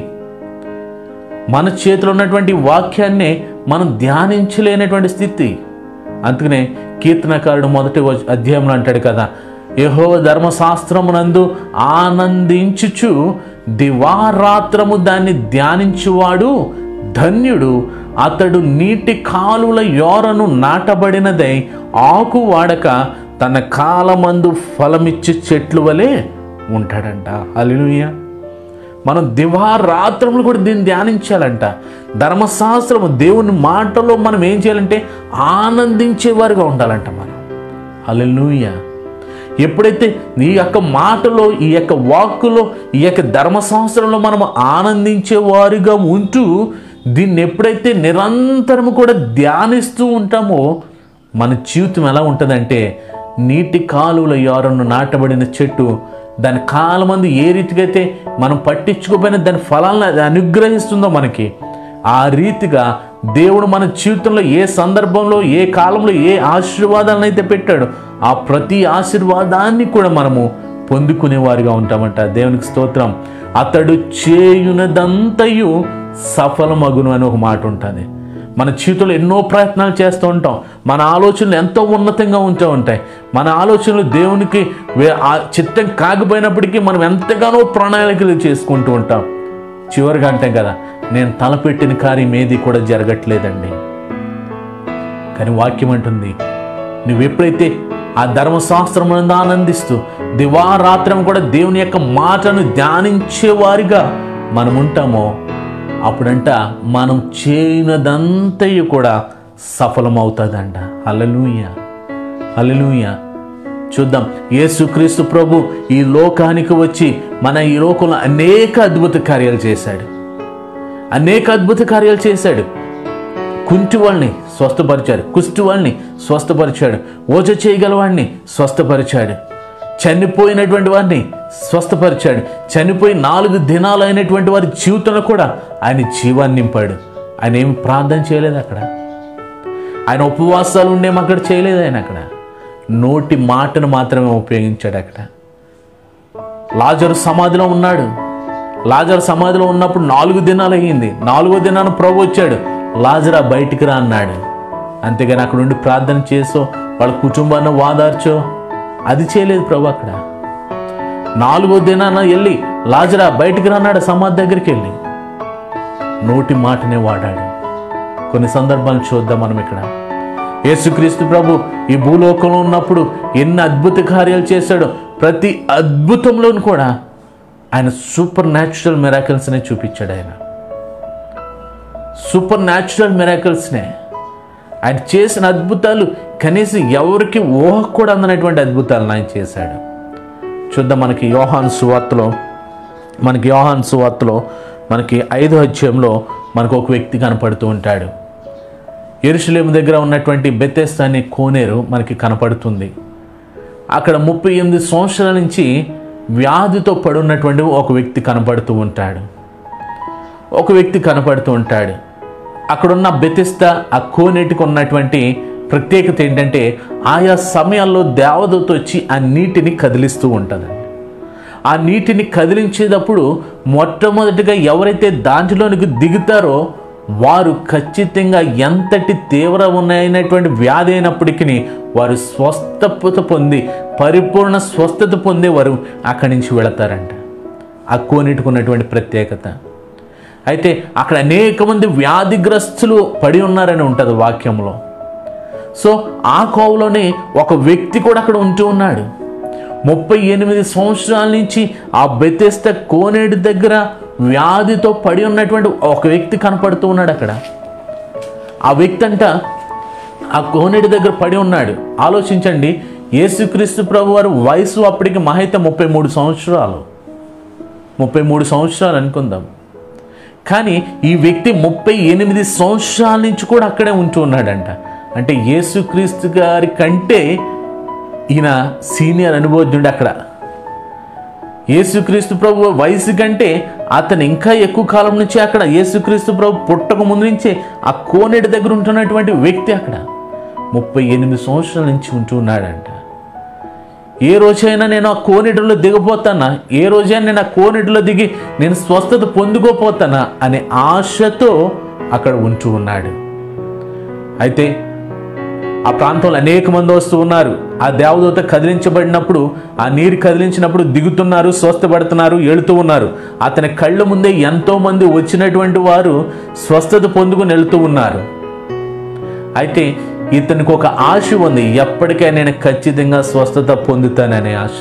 మన చేతిలో ఉన్నటువంటి వాక్యాన్ని మనం ధ్యానించలేనటువంటి స్థితి అందుకనే కీర్తనకారుడు మొదటి వచ- అధ్యాయంలో అంటాడు కదా యహో ధర్మశాస్త్రమునందు ఆనందించుచు దివారాత్రము దాన్ని ధ్యానించువాడు ధన్యుడు అతడు నీటి కాలువల యోరను నాటబడినదై ఆకు వాడక తన కాలమందు ఫలమిచ్చే చెట్లు వలె ఉంటాడంట అలిలుయ్య మనం దివారాత్రములు కూడా దీన్ని ధ్యానించాలంట ధర్మశాస్త్రము దేవుని మాటలో మనం ఏం చేయాలంటే ఆనందించేవారుగా ఉండాలంట మనం అలెలుయ్య ఎప్పుడైతే ఈ యొక్క మాటలో ఈ యొక్క వాక్కులో ఈ యొక్క ధర్మశాస్త్రంలో మనం ఆనందించేవారుగా ఉంటూ దీన్ని ఎప్పుడైతే నిరంతరం కూడా ధ్యానిస్తూ ఉంటామో మన జీవితం ఎలా ఉంటుందంటే నీటి కాలువల యారను నాటబడిన చెట్టు దాని కాలమంది ఏ రీతిగా అయితే మనం పట్టించుకోపోయిన దాని ఫలాలను అది అనుగ్రహిస్తుందో మనకి ఆ రీతిగా దేవుడు మన జీవితంలో ఏ సందర్భంలో ఏ కాలంలో ఏ ఆశీర్వాదాలను అయితే పెట్టాడో ఆ ప్రతి ఆశీర్వాదాన్ని కూడా మనము పొందుకునేవారిగా ఉంటామంట దేవునికి స్తోత్రం అతడు చేయునదంతయు సఫలమగును అని ఒక మాట ఉంటుంది మన జీవితంలో ఎన్నో ప్రయత్నాలు చేస్తూ ఉంటాం మన ఆలోచనలు ఎంతో ఉన్నతంగా ఉంటూ ఉంటాయి మన ఆలోచనలు దేవునికి వే- ఆ చిత్తం కాకపోయినప్పటికీ మనం ఎంతగానో ప్రణాళికలు చేసుకుంటూ ఉంటాం చివరిగా అంటే కదా నేను తలపెట్టిన కార్యం ఏది కూడా జరగట్లేదండి కానీ వాక్యం అంటుంది నువ్వు ఎప్పుడైతే ఆ ధర్మశాస్త్రమునందు ఆనందిస్తూ దివారాత్రం కూడా దేవుని యొక్క మాటను ధ్యానించేవారిగా మనం ఉంటామో అప్పుడంట మనం చేయనదంతయు కూడా సఫలమవుతుందంట అలలుయ అలలుయ చూద్దాం యేసుక్రీస్తు ప్రభు ఈ లోకానికి వచ్చి మన ఈ లోకంలో అనేక అద్భుత కార్యాలు చేశాడు అనేక అద్భుత కార్యాలు చేశాడు కుంటి వాళ్ళని స్వస్థపరిచాడు కుష్టి వాళ్ళని స్వస్థపరిచాడు ఓజ చేయగలవాడిని స్వస్థపరిచాడు చనిపోయినటువంటి వారిని స్వస్థపరిచాడు చనిపోయి నాలుగు దినాలు అయినటువంటి వారి జీవితంలో కూడా ఆయన జీవాన్ని నింపాడు ఆయన ఏమి ప్రార్థన చేయలేదు అక్కడ ఆయన ఉపవాసాలు ఉండేం అక్కడ చేయలేదు ఆయన అక్కడ నోటి మాటను మాత్రమే ఉపయోగించాడు అక్కడ లాజరు సమాధిలో ఉన్నాడు లాజరు సమాధిలో ఉన్నప్పుడు నాలుగు దినాలు అయ్యింది నాలుగో దినాన ప్రభు వచ్చాడు లాజరా బయటికి రా అన్నాడు అంతేగాని అక్కడ నుండి ప్రార్థన చేసో వాళ్ళ కుటుంబాన్ని వాదార్చో అది చేయలేదు ప్రభు అక్కడ నాలుగో దినాన వెళ్ళి లాజరా బయటికి రా అన్నాడు సమాధి దగ్గరికి వెళ్ళి నోటి మాటనే వాడాడు కొన్ని సందర్భాలు చూద్దాం మనం ఇక్కడ యేసుక్రీస్తు ప్రభు ఈ భూలోకంలో ఉన్నప్పుడు ఎన్ని అద్భుత కార్యాలు చేశాడో ప్రతి అద్భుతంలోనూ కూడా ఆయన సూపర్ న్యాచురల్ మిరాకిల్స్నే చూపించాడు ఆయన సూపర్ న్యాచురల్ మిరాకిల్స్నే ఆయన చేసిన అద్భుతాలు కనీసం ఎవరికి ఊహ కూడా అందనటువంటి అద్భుతాలను ఆయన చేశాడు చూద్దాం మనకి యోహాన్ సువార్తలో మనకి యోహాన్ సువార్తలో మనకి ఐదో అధ్యాయంలో మనకు ఒక వ్యక్తి కనపడుతూ ఉంటాడు ఎరుషలేం దగ్గర ఉన్నటువంటి బెతెస్ అనే కోనేరు మనకి కనపడుతుంది అక్కడ ముప్పై ఎనిమిది సంవత్సరాల నుంచి వ్యాధితో పడున్నటువంటి ఒక వ్యక్తి కనపడుతూ ఉంటాడు ఒక వ్యక్తి కనపడుతూ ఉంటాడు అక్కడున్న బెతిస్త ఆ కోనేటికి ఉన్నటువంటి ప్రత్యేకత ఏంటంటే ఆయా సమయాల్లో దేవదూత వచ్చి ఆ నీటిని కదిలిస్తూ ఉంటుందండి ఆ నీటిని కదిలించేటప్పుడు మొట్టమొదటిగా ఎవరైతే దాంట్లోనికి దిగుతారో వారు ఖచ్చితంగా ఎంతటి తీవ్రమైనటువంటి వ్యాధి అయినప్పటికీ వారు స్వస్థత పొంది పరిపూర్ణ స్వస్థత పొందే వారు అక్కడి నుంచి వెళతారంట ఆ కోనేటికి ఉన్నటువంటి ప్రత్యేకత అయితే అక్కడ అనేక మంది వ్యాధిగ్రస్తులు పడి ఉన్నారని ఉంటుంది వాక్యంలో సో ఆ కోవలోనే ఒక వ్యక్తి కూడా అక్కడ ఉంటూ ఉన్నాడు ముప్పై ఎనిమిది సంవత్సరాల నుంచి ఆ బెతెస్త కోనేటి దగ్గర వ్యాధితో పడి ఉన్నటువంటి ఒక వ్యక్తి కనపడుతూ ఉన్నాడు అక్కడ ఆ వ్యక్తి అంట ఆ కోనేటి దగ్గర పడి ఉన్నాడు ఆలోచించండి యేసుక్రీస్తు ప్రభు వారు వయసు అప్పటికి మహైత ముప్పై మూడు సంవత్సరాలు ముప్పై మూడు సంవత్సరాలు అనుకుందాం కానీ ఈ వ్యక్తి ముప్పై ఎనిమిది సంవత్సరాల నుంచి కూడా అక్కడే ఉంటూ ఉన్నాడంట అంటే యేసుక్రీస్తు గారి కంటే ఈయన సీనియర్ అనుభవజ్ఞుడు అక్కడ యేసుక్రీస్తు ప్రభు వయసు కంటే అతను ఇంకా ఎక్కువ కాలం నుంచి అక్కడ యేసుక్రీస్తు ప్రభు పుట్టక ముందు నుంచే ఆ కోనేటి దగ్గర ఉంటున్నటువంటి వ్యక్తి అక్కడ ముప్పై ఎనిమిది సంవత్సరాల నుంచి ఉంటూ ఉన్నాడంట ఏ రోజైనా నేను ఆ కోనేటిలో దిగపోతానా ఏ రోజైనా నేను ఆ కోనేటిలో దిగి నేను స్వస్థత పొందుకోపోతానా అనే ఆశతో అక్కడ ఉంటూ ఉన్నాడు అయితే ఆ ప్రాంతంలో అనేక మంది వస్తూ ఉన్నారు ఆ దేవదూత కదిలించబడినప్పుడు ఆ నీరు కదిలించినప్పుడు దిగుతున్నారు స్వస్థపడుతున్నారు వెళుతూ ఉన్నారు అతని కళ్ళ ముందే ఎంతో మంది వచ్చినటువంటి వారు స్వస్థత పొందుకుని వెళుతూ ఉన్నారు అయితే ఇతనికి ఒక ఆశ ఉంది ఎప్పటికైనా నేను ఖచ్చితంగా స్వస్థత పొందుతాననే ఆశ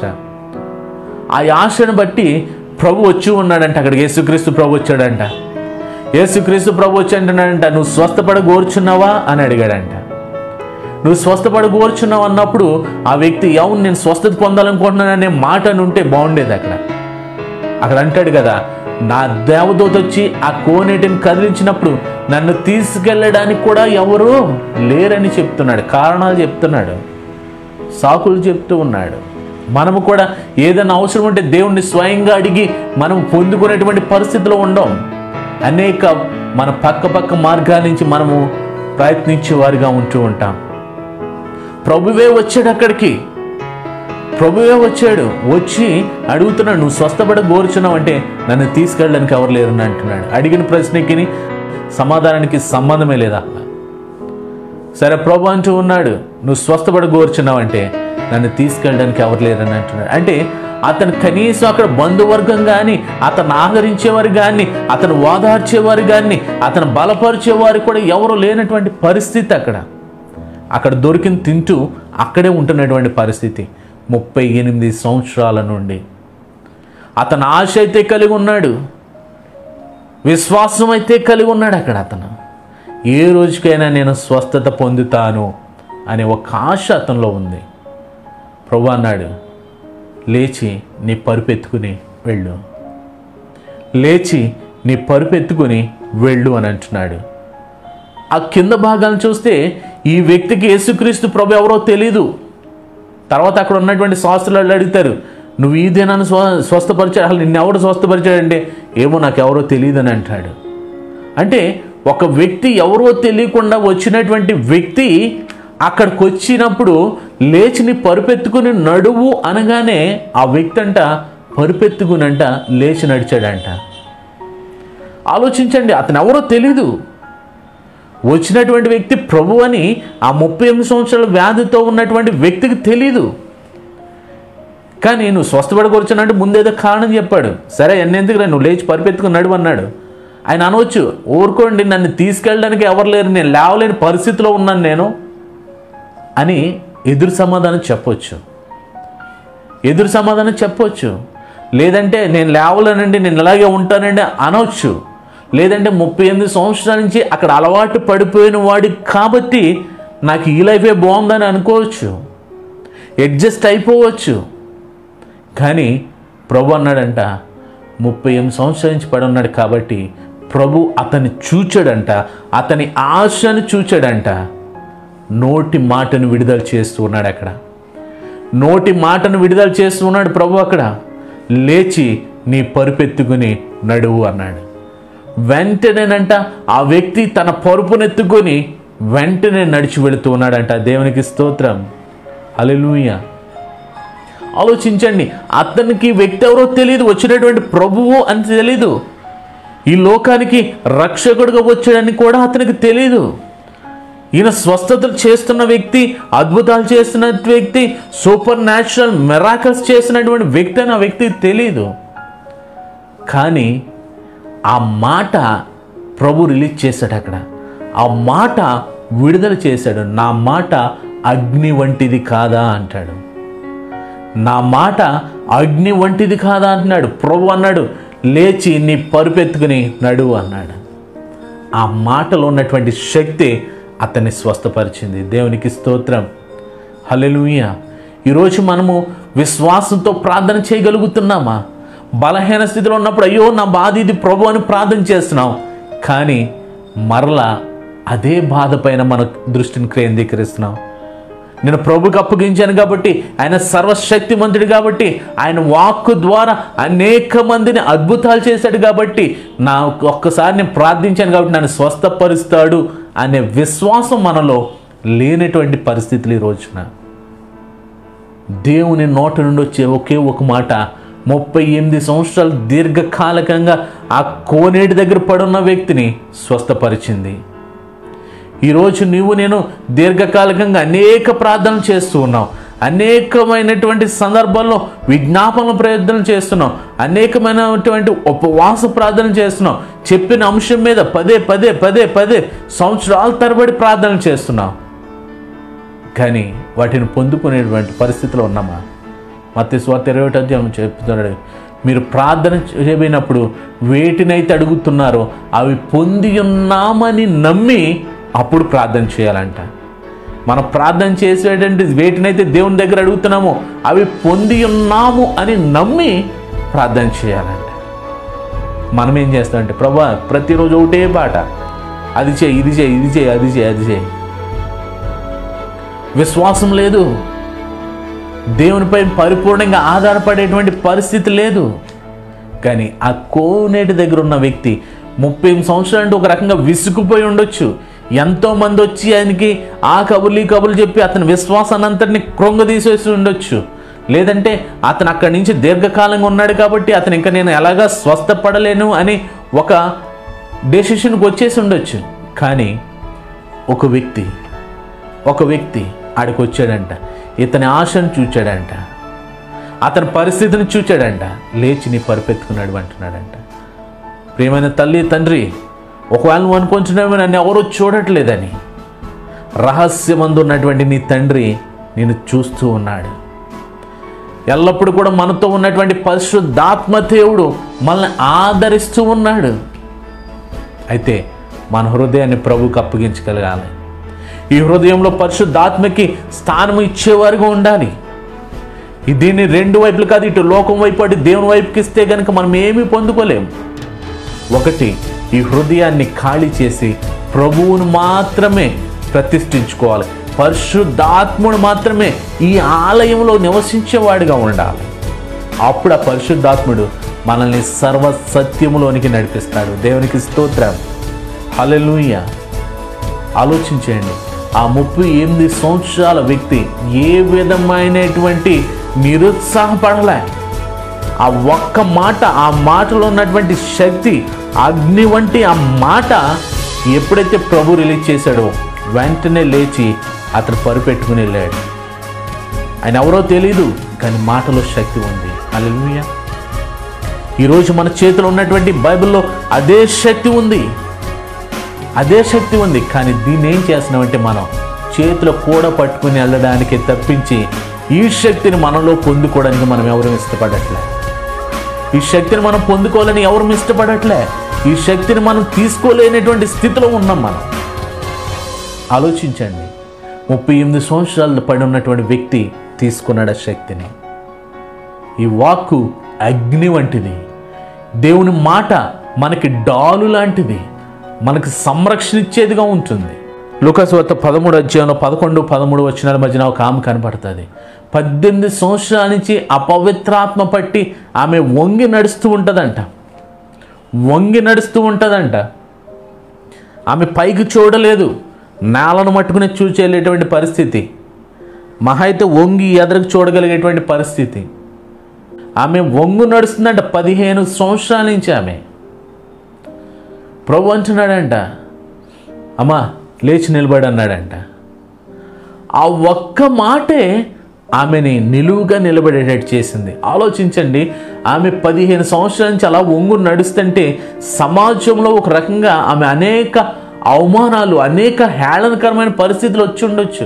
ఆ ఆశను బట్టి ప్రభు వచ్చి ఉన్నాడంట అక్కడికి యేసుక్రీస్తు ప్రభు వచ్చాడంట యేసుక్రీస్తు ప్రభు వచ్చి అంటున్నాడంట నువ్వు స్వస్థపడ కోరుచున్నావా అని అడిగాడంట నువ్వు స్వస్థపడ కోరుచున్నావు అన్నప్పుడు ఆ వ్యక్తి అవును నేను స్వస్థత పొందాలనుకుంటున్నాను అనే మాట అని ఉంటే బాగుండేది అక్కడ అక్కడ అంటాడు కదా నా దేవదూత వచ్చి ఆ కోనేటిని కదిలించినప్పుడు నన్ను తీసుకెళ్ళడానికి కూడా ఎవరు లేరని చెప్తున్నాడు కారణాలు చెప్తున్నాడు సాకులు చెప్తూ ఉన్నాడు మనము కూడా ఏదైనా అవసరం ఉంటే దేవుణ్ణి స్వయంగా అడిగి మనం పొందుకునేటువంటి పరిస్థితిలో ఉండం అనేక మన పక్క పక్క మార్గాల నుంచి మనము ప్రయత్నించే వారిగా ఉంటూ ఉంటాం ప్రభువే వచ్చాడు అక్కడికి ప్రభువే వచ్చాడు వచ్చి అడుగుతున్నాడు నువ్వు స్వస్థపడ కోరుచున్నావు అంటే నన్ను తీసుకెళ్ళడానికి ఎవరు లేరని అంటున్నాడు అడిగిన ప్రశ్నకి సమాధానానికి సంబంధమే లేదా సరే ప్రభు అంటూ ఉన్నాడు నువ్వు స్వస్థపడ కోరుచున్నావు అంటే నన్ను తీసుకెళ్ళడానికి ఎవరు లేరని అంటున్నాడు అంటే అతను కనీసం అక్కడ బంధువర్గం కానీ అతను ఆదరించేవారు కానీ అతను ఓదార్చేవారు కానీ అతను బలపరిచేవారు కూడా ఎవరు లేనటువంటి పరిస్థితి అక్కడ అక్కడ దొరికిన తింటూ అక్కడే ఉంటున్నటువంటి పరిస్థితి ముప్పై ఎనిమిది సంవత్సరాల నుండి అతను ఆశ అయితే కలిగి ఉన్నాడు విశ్వాసం అయితే కలిగి ఉన్నాడు అక్కడ అతను ఏ రోజుకైనా నేను స్వస్థత పొందుతాను అనే ఒక ఆశ అతనిలో ఉంది ప్రభు అన్నాడు లేచి నీ పరుపెత్తుకుని వెళ్ళు లేచి నీ పరుపెత్తుకుని వెళ్ళు అని అంటున్నాడు ఆ కింద భాగాన్ని చూస్తే ఈ వ్యక్తికి యేసుక్రీస్తు ప్రభు ఎవరో తెలీదు తర్వాత అక్కడ ఉన్నటువంటి శాస్త్రాలు అడుగుతారు నువ్వు ఈ దినాన్ని స్వ స్వస్థపరిచాడు అసలు నిన్నెవడు స్వస్థపరిచాడంటే ఏమో నాకు ఎవరో తెలియదని అంటాడు అంటే ఒక వ్యక్తి ఎవరో తెలియకుండా వచ్చినటువంటి వ్యక్తి అక్కడికి వచ్చినప్పుడు లేచిని పరుపెత్తుకుని నడువు అనగానే ఆ వ్యక్తి అంట పరుపెత్తుకునంట లేచి నడిచాడంట ఆలోచించండి అతను ఎవరో తెలీదు వచ్చినటువంటి వ్యక్తి ప్రభు అని ఆ ముప్పై ఎనిమిది సంవత్సరాల వ్యాధితో ఉన్నటువంటి వ్యక్తికి తెలీదు కానీ నువ్వు స్వస్థపడకూర్చునంటే ముందేదో కారణం చెప్పాడు సరే ఎన్నెందుకు నువ్వు లేచి పరిపెత్తుకుని నడువు అన్నాడు ఆయన అనవచ్చు ఊరుకోండి నన్ను తీసుకెళ్ళడానికి ఎవరు లేరు నేను లేవలేని పరిస్థితిలో ఉన్నాను నేను అని ఎదురు సమాధానం చెప్పొచ్చు ఎదురు సమాధానం చెప్పొచ్చు లేదంటే నేను లేవలేనండి నేను ఇలాగే ఉంటానండి అనవచ్చు లేదంటే ముప్పై ఎనిమిది సంవత్సరాల నుంచి అక్కడ అలవాటు పడిపోయిన వాడి కాబట్టి నాకు ఈ లైఫే బాగుందని అనుకోవచ్చు అడ్జస్ట్ అయిపోవచ్చు కానీ ప్రభు అన్నాడంట ముప్పై ఎనిమిది సంవత్సరాల నుంచి పడి ఉన్నాడు కాబట్టి ప్రభు అతన్ని చూచాడంట అతని ఆశను చూచాడంట నోటి మాటను విడుదల చేస్తూ ఉన్నాడు అక్కడ నోటి మాటను విడుదల చేస్తూ ఉన్నాడు ప్రభు అక్కడ లేచి నీ పరుపెత్తుకుని నడువు అన్నాడు వెంటనేనంట ఆ వ్యక్తి తన పరుపునెత్తుకొని వెంటనే నడిచి వెళుతూ ఉన్నాడంట దేవునికి స్తోత్రం అలెలుయ ఆలోచించండి అతనికి వ్యక్తి ఎవరో తెలియదు వచ్చినటువంటి ప్రభువు అని తెలీదు ఈ లోకానికి రక్షకుడుగా వచ్చాడని కూడా అతనికి తెలియదు ఈయన స్వస్థతలు చేస్తున్న వ్యక్తి అద్భుతాలు చేస్తున్న వ్యక్తి సూపర్ న్యాచురల్ మెరాకల్స్ చేసినటువంటి వ్యక్తి అని ఆ వ్యక్తికి తెలియదు కానీ ఆ మాట ప్రభు రిలీజ్ చేశాడు అక్కడ ఆ మాట విడుదల చేశాడు నా మాట అగ్ని వంటిది కాదా అంటాడు నా మాట అగ్ని వంటిది కాదా అంటున్నాడు ప్రభు అన్నాడు లేచి నీ పరుపెత్తుకుని నడువు అన్నాడు ఆ మాటలో ఉన్నటువంటి శక్తి అతన్ని స్వస్థపరిచింది దేవునికి స్తోత్రం హల్లెలూయ ఈరోజు మనము విశ్వాసంతో ప్రార్థన చేయగలుగుతున్నామా బలహీన స్థితిలో ఉన్నప్పుడు అయ్యో నా బాధ ఇది ప్రభు అని ప్రార్థన చేస్తున్నాం కానీ మరలా అదే బాధ పైన మన దృష్టిని కేంద్రీకరిస్తున్నాం నేను ప్రభుకి అప్పగించాను కాబట్టి ఆయన సర్వశక్తిమంతుడు కాబట్టి ఆయన వాక్కు ద్వారా అనేక మందిని అద్భుతాలు చేశాడు కాబట్టి నా ఒక్కసారి నేను ప్రార్థించాను కాబట్టి నన్ను స్వస్థపరుస్తాడు అనే విశ్వాసం మనలో లేనటువంటి పరిస్థితులు ఈ రోజున దేవుని నోట నుండి వచ్చే ఒకే ఒక మాట ముప్పై ఎనిమిది సంవత్సరాలు దీర్ఘకాలికంగా ఆ కోనేటి దగ్గర పడున్న వ్యక్తిని స్వస్థపరిచింది ఈరోజు నువ్వు నేను దీర్ఘకాలికంగా అనేక ప్రార్థనలు చేస్తూ ఉన్నావు అనేకమైనటువంటి సందర్భాల్లో విజ్ఞాపనలు ప్రయత్నం చేస్తున్నావు అనేకమైనటువంటి ఉపవాస ప్రార్థన చేస్తున్నావు చెప్పిన అంశం మీద పదే పదే పదే పదే సంవత్సరాల తరబడి ప్రార్థన చేస్తున్నావు కానీ వాటిని పొందుకునేటువంటి పరిస్థితిలో ఉన్నామా మత్తి స్వార్థ ఇరవై ఒకటి అధ్యాయం చెప్తున్నాడు మీరు ప్రార్థన చేయబోయినప్పుడు వేటినైతే అడుగుతున్నారో అవి పొంది ఉన్నామని నమ్మి అప్పుడు ప్రార్థన చేయాలంట మనం ప్రార్థన చేసేటువంటి వేటినైతే దేవుని దగ్గర అడుగుతున్నామో అవి పొంది ఉన్నాము అని నమ్మి ప్రార్థన చేయాలంట మనం ఏం చేస్తామంటే ప్రభా ప్రతిరోజు ఒకటే బాట అది చేయి ఇది చేయి ఇది చేయి అది చేయి అది చేయి విశ్వాసం లేదు దేవునిపై పరిపూర్ణంగా ఆధారపడేటువంటి పరిస్థితి లేదు కానీ ఆ కోనేటి దగ్గర ఉన్న వ్యక్తి ముప్పై ఎనిమిది సంవత్సరాలు అంటే ఒక రకంగా విసుకుపోయి ఉండొచ్చు ఎంతో మంది వచ్చి ఆయనకి ఆ కబుర్లు ఈ కబుర్లు చెప్పి అతని విశ్వాసాన్ని అంతటిని కృంగదీసేసి ఉండొచ్చు లేదంటే అతను అక్కడి నుంచి దీర్ఘకాలంగా ఉన్నాడు కాబట్టి అతను ఇంకా నేను ఎలాగా స్వస్థపడలేను అని ఒక డెసిషన్కి వచ్చేసి ఉండొచ్చు కానీ ఒక వ్యక్తి ఒక వ్యక్తి ఆడికి వచ్చాడంట ఇతని ఆశను చూచాడంట అతని పరిస్థితిని చూచాడంట లేచి నీ పరిపెత్తుకున్నాడు అంటున్నాడంట ప్రియమైన తల్లి తండ్రి ఒకవేళ నువ్వు అనుకుంటున్నావు నన్ను ఎవరూ చూడట్లేదని రహస్యమందు ఉన్నటువంటి నీ తండ్రి నేను చూస్తూ ఉన్నాడు ఎల్లప్పుడూ కూడా మనతో ఉన్నటువంటి పరిశుద్ధాత్మ దేవుడు మనల్ని ఆదరిస్తూ ఉన్నాడు అయితే మన హృదయాన్ని ప్రభుకి అప్పగించగలగాలి ఈ హృదయంలో పరిశుద్ధాత్మకి స్థానం ఇచ్చేవారుగా ఉండాలి ఈ దీన్ని రెండు వైపులు కాదు ఇటు లోకం వైపు అటు దేవుని వైపుకి ఇస్తే కనుక మనం ఏమీ పొందుకోలేం ఒకటి ఈ హృదయాన్ని ఖాళీ చేసి ప్రభువును మాత్రమే ప్రతిష్ఠించుకోవాలి పరిశుద్ధాత్ముడు మాత్రమే ఈ ఆలయంలో నివసించేవాడిగా ఉండాలి అప్పుడు ఆ పరిశుద్ధాత్ముడు మనల్ని సర్వ సత్యములోనికి నడిపిస్తాడు దేవునికి స్తోత్రం హల్లెలూయ ఆలోచించండి ఆ ముప్పై ఎనిమిది సంవత్సరాల వ్యక్తి ఏ విధమైనటువంటి నిరుత్సాహపడలే ఆ ఒక్క మాట ఆ మాటలో ఉన్నటువంటి శక్తి అగ్ని వంటి ఆ మాట ఎప్పుడైతే ప్రభు రిలీజ్ చేశాడో వెంటనే లేచి అతను పరిపెట్టుకుని వెళ్ళాడు ఆయన ఎవరో తెలీదు కానీ మాటలో శక్తి ఉంది అల్లెలుయ్య ఈరోజు మన చేతిలో ఉన్నటువంటి బైబిల్లో అదే శక్తి ఉంది అదే శక్తి ఉంది కానీ దీన్ని ఏం చేస్తున్నామంటే మనం చేతిలో కూడా పట్టుకుని వెళ్ళడానికి తప్పించి ఈ శక్తిని మనలో పొందుకోవడానికి మనం ఎవరు ఇష్టపడట్లే ఈ శక్తిని మనం పొందుకోవాలని ఎవరు ఇష్టపడట్లే ఈ శక్తిని మనం తీసుకోలేనటువంటి స్థితిలో ఉన్నాం మనం ఆలోచించండి ముప్పై ఎనిమిది సంవత్సరాలు పడి ఉన్నటువంటి వ్యక్తి తీసుకున్నాడు ఆ శక్తిని ఈ వాక్కు అగ్ని వంటిది దేవుని మాట మనకి డాలు లాంటిది మనకి సంరక్షణ ఇచ్చేదిగా ఉంటుంది లుకస్వత పదమూడు అధ్యాయంలో పదకొండు పదమూడు వచ్చిన మధ్యన ఒక ఆమె కనపడుతుంది పద్దెనిమిది సంవత్సరాల నుంచి అపవిత్రాత్మ పట్టి ఆమె వంగి నడుస్తూ ఉంటుందంట వంగి నడుస్తూ ఉంటుందంట ఆమె పైకి చూడలేదు నేలను మట్టుకుని చూచేళ్ళేటువంటి పరిస్థితి మహా అయితే వంగి ఎదరకు చూడగలిగేటువంటి పరిస్థితి ఆమె వంగు నడుస్తుందంట పదిహేను సంవత్సరాల నుంచి ఆమె ప్రభు అంటున్నాడంట అమ్మా లేచి నిలబడి అన్నాడంట ఆ ఒక్క మాటే ఆమెని నిలువుగా నిలబడేటట్టు చేసింది ఆలోచించండి ఆమె పదిహేను సంవత్సరాల నుంచి అలా ఒంగు నడుస్తుంటే సమాజంలో ఒక రకంగా ఆమె అనేక అవమానాలు అనేక హేళనకరమైన పరిస్థితులు వచ్చి ఉండొచ్చు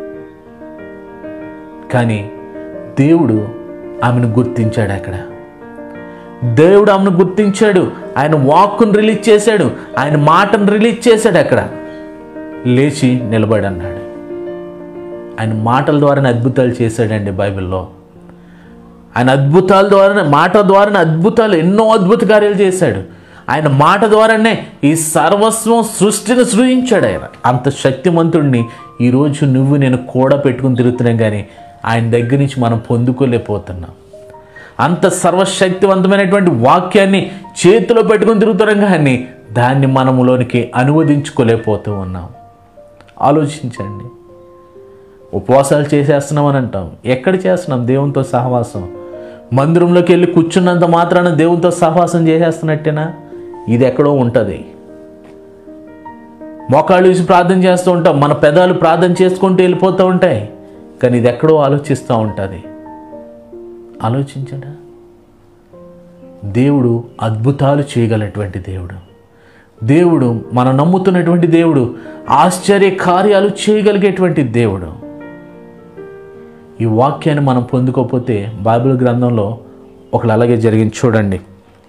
కానీ దేవుడు ఆమెను గుర్తించాడు అక్కడ దేవుడు ఆమెను గుర్తించాడు ఆయన వాక్కును రిలీజ్ చేశాడు ఆయన మాటను రిలీజ్ చేశాడు అక్కడ లేచి నిలబడి అన్నాడు ఆయన మాటల ద్వారానే అద్భుతాలు చేశాడండి బైబిల్లో ఆయన అద్భుతాల ద్వారా మాట ద్వారానే అద్భుతాలు ఎన్నో అద్భుత కార్యాలు చేశాడు ఆయన మాట ద్వారానే ఈ సర్వస్వం సృష్టిని సృజించాడు ఆయన అంత శక్తిమంతుడిని ఈరోజు నువ్వు నేను కూడా పెట్టుకుని తిరుగుతున్నాం కానీ ఆయన దగ్గర నుంచి మనం పొందుకోలేకపోతున్నాం అంత సర్వశక్తివంతమైనటువంటి వాక్యాన్ని చేతిలో పెట్టుకుని తిరుగుతున్నాం కానీ దాన్ని మనములోనికి అనువదించుకోలేకపోతూ ఉన్నాం ఆలోచించండి ఉపవాసాలు చేసేస్తున్నామని అంటాం ఎక్కడ చేస్తున్నాం దేవునితో సహవాసం మందిరంలోకి వెళ్ళి కూర్చున్నంత మాత్రాన దేవునితో సహవాసం చేసేస్తున్నట్టేనా ఇది ఎక్కడో ఉంటుంది మోకాళ్ళు వేసి ప్రార్థన చేస్తూ ఉంటాం మన పెదాలు ప్రార్థన చేసుకుంటూ వెళ్ళిపోతూ ఉంటాయి కానీ ఇది ఎక్కడో ఆలోచిస్తూ ఉంటుంది ఆలోచించడా దేవుడు అద్భుతాలు చేయగలటువంటి దేవుడు దేవుడు మనం నమ్ముతున్నటువంటి దేవుడు ఆశ్చర్య కార్యాలు చేయగలిగేటువంటి దేవుడు ఈ వాక్యాన్ని మనం పొందుకోకపోతే బైబిల్ గ్రంథంలో ఒకళ్ళు అలాగే జరిగింది చూడండి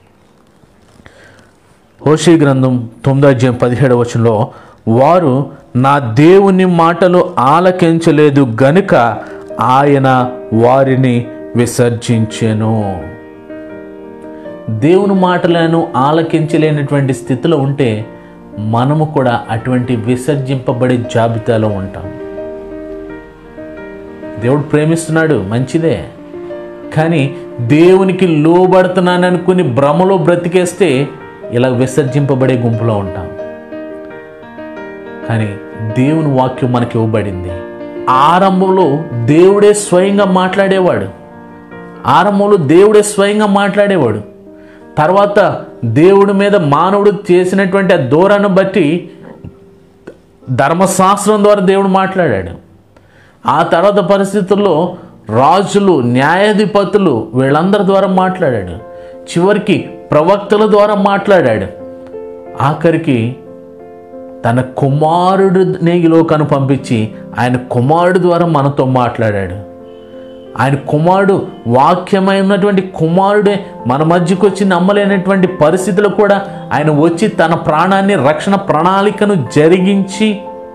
హోషీ గ్రంథం తొమ్మిదో అధ్యాయం పదిహేడవ వచనంలో వారు నా దేవుని మాటలు ఆలకించలేదు గనుక ఆయన వారిని విసర్జించెను దేవుని మాటలను ఆలకించలేనటువంటి స్థితిలో ఉంటే మనము కూడా అటువంటి విసర్జింపబడే జాబితాలో ఉంటాం దేవుడు ప్రేమిస్తున్నాడు మంచిదే కానీ దేవునికి లోబడుతున్నాను అనుకుని భ్రమలో బ్రతికేస్తే ఇలా విసర్జింపబడే గుంపులో ఉంటాం కానీ దేవుని వాక్యం మనకి ఇవ్వబడింది ఆరంభంలో దేవుడే స్వయంగా మాట్లాడేవాడు ఆరంభంలో దేవుడే స్వయంగా మాట్లాడేవాడు తర్వాత దేవుడి మీద మానవుడు చేసినటువంటి ఆ దూరాన్ని బట్టి ధర్మశాస్త్రం ద్వారా దేవుడు మాట్లాడాడు ఆ తర్వాత పరిస్థితుల్లో రాజులు న్యాయాధిపతులు వీళ్ళందరి ద్వారా మాట్లాడాడు చివరికి ప్రవక్తల ద్వారా మాట్లాడాడు ఆఖరికి తన కుమారుడు నేగిలోకను పంపించి ఆయన కుమారుడు ద్వారా మనతో మాట్లాడాడు ఆయన కుమారుడు వాక్యమైనటువంటి కుమారుడే మన మధ్యకు వచ్చి నమ్మలేనటువంటి పరిస్థితులు కూడా ఆయన వచ్చి తన ప్రాణాన్ని రక్షణ ప్రణాళికను జరిగించి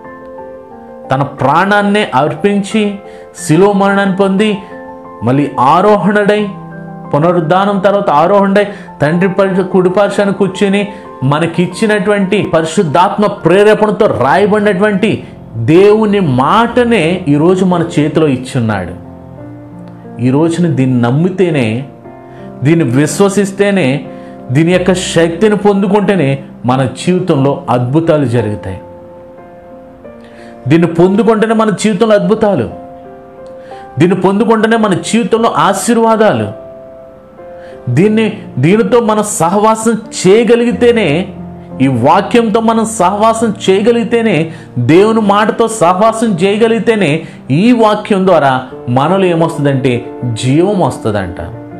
తన ప్రాణాన్నే అర్పించి శిలో మరణాన్ని పొంది మళ్ళీ ఆరోహణుడై పునరుద్ధానం తర్వాత ఆరోహణుడై తండ్రి పరి కుడిపార్శాన్ని కూర్చుని మనకిచ్చినటువంటి పరిశుద్ధాత్మ ప్రేరేపణతో రాయబడినటువంటి దేవుని మాటనే ఈరోజు మన చేతిలో ఇచ్చున్నాడు ఈ రోజున దీన్ని నమ్మితేనే దీన్ని విశ్వసిస్తేనే దీని యొక్క శక్తిని పొందుకుంటేనే మన జీవితంలో అద్భుతాలు జరుగుతాయి దీన్ని పొందుకుంటేనే మన జీవితంలో అద్భుతాలు దీన్ని పొందుకుంటేనే మన జీవితంలో ఆశీర్వాదాలు దీన్ని దీనితో మనం సహవాసం చేయగలిగితేనే ఈ వాక్యంతో మనం సహవాసం చేయగలిగితేనే దేవుని మాటతో సహవాసం చేయగలిగితేనే ఈ వాక్యం ద్వారా మనలో ఏమొస్తుందంటే జీవం వస్తుందంట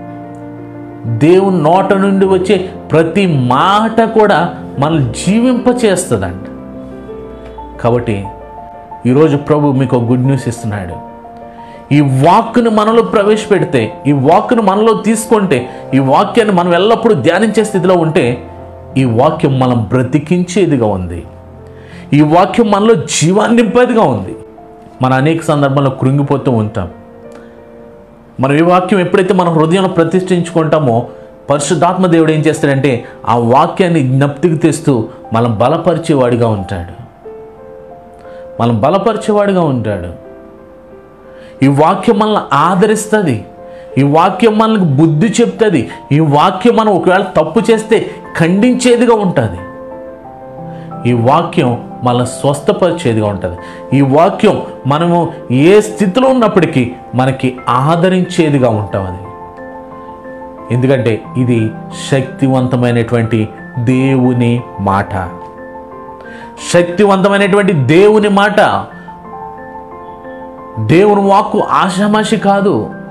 దేవుని నోట నుండి వచ్చే ప్రతి మాట కూడా మనల్ని జీవింపచేస్తుందంట కాబట్టి ఈరోజు ప్రభు మీకు ఒక గుడ్ న్యూస్ ఇస్తున్నాడు ఈ వాక్కును మనలో ప్రవేశపెడితే ఈ వాక్కును మనలో తీసుకుంటే ఈ వాక్యాన్ని మనం ఎల్లప్పుడూ ధ్యానించే స్థితిలో ఉంటే ఈ వాక్యం మనం బ్రతికించేదిగా ఉంది ఈ వాక్యం మనలో జీవాన్ని నింపేదిగా ఉంది మన అనేక సందర్భాల్లో కృంగిపోతూ ఉంటాం మనం ఈ వాక్యం ఎప్పుడైతే మన హృదయంలో ప్రతిష్ఠించుకుంటామో పరిశుద్ధాత్మ దేవుడు ఏం చేస్తాడంటే ఆ వాక్యాన్ని జ్ఞప్తికి తెస్తూ మనం బలపరిచేవాడిగా ఉంటాడు మనం బలపరిచేవాడిగా ఉంటాడు ఈ వాక్యం మనల్ని ఆదరిస్తుంది ఈ వాక్యం మనకు బుద్ధి చెప్తుంది ఈ వాక్యం మనం ఒకవేళ తప్పు చేస్తే ఖండించేదిగా ఉంటుంది ఈ వాక్యం మనల్ని స్వస్థపరిచేదిగా ఉంటుంది ఈ వాక్యం మనము ఏ స్థితిలో ఉన్నప్పటికీ మనకి ఆదరించేదిగా ఉంటాం అది ఎందుకంటే ఇది శక్తివంతమైనటువంటి దేవుని మాట శక్తివంతమైనటువంటి దేవుని మాట దేవుని వాక్కు ఆషామాషి కాదు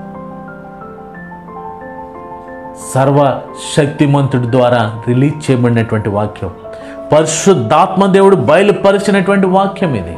సర్వశక్తిమంతుడి ద్వారా రిలీజ్ చేయబడినటువంటి వాక్యం పరిశుద్ధాత్మ దేవుడు బయలుపరిచినటువంటి వాక్యం ఇది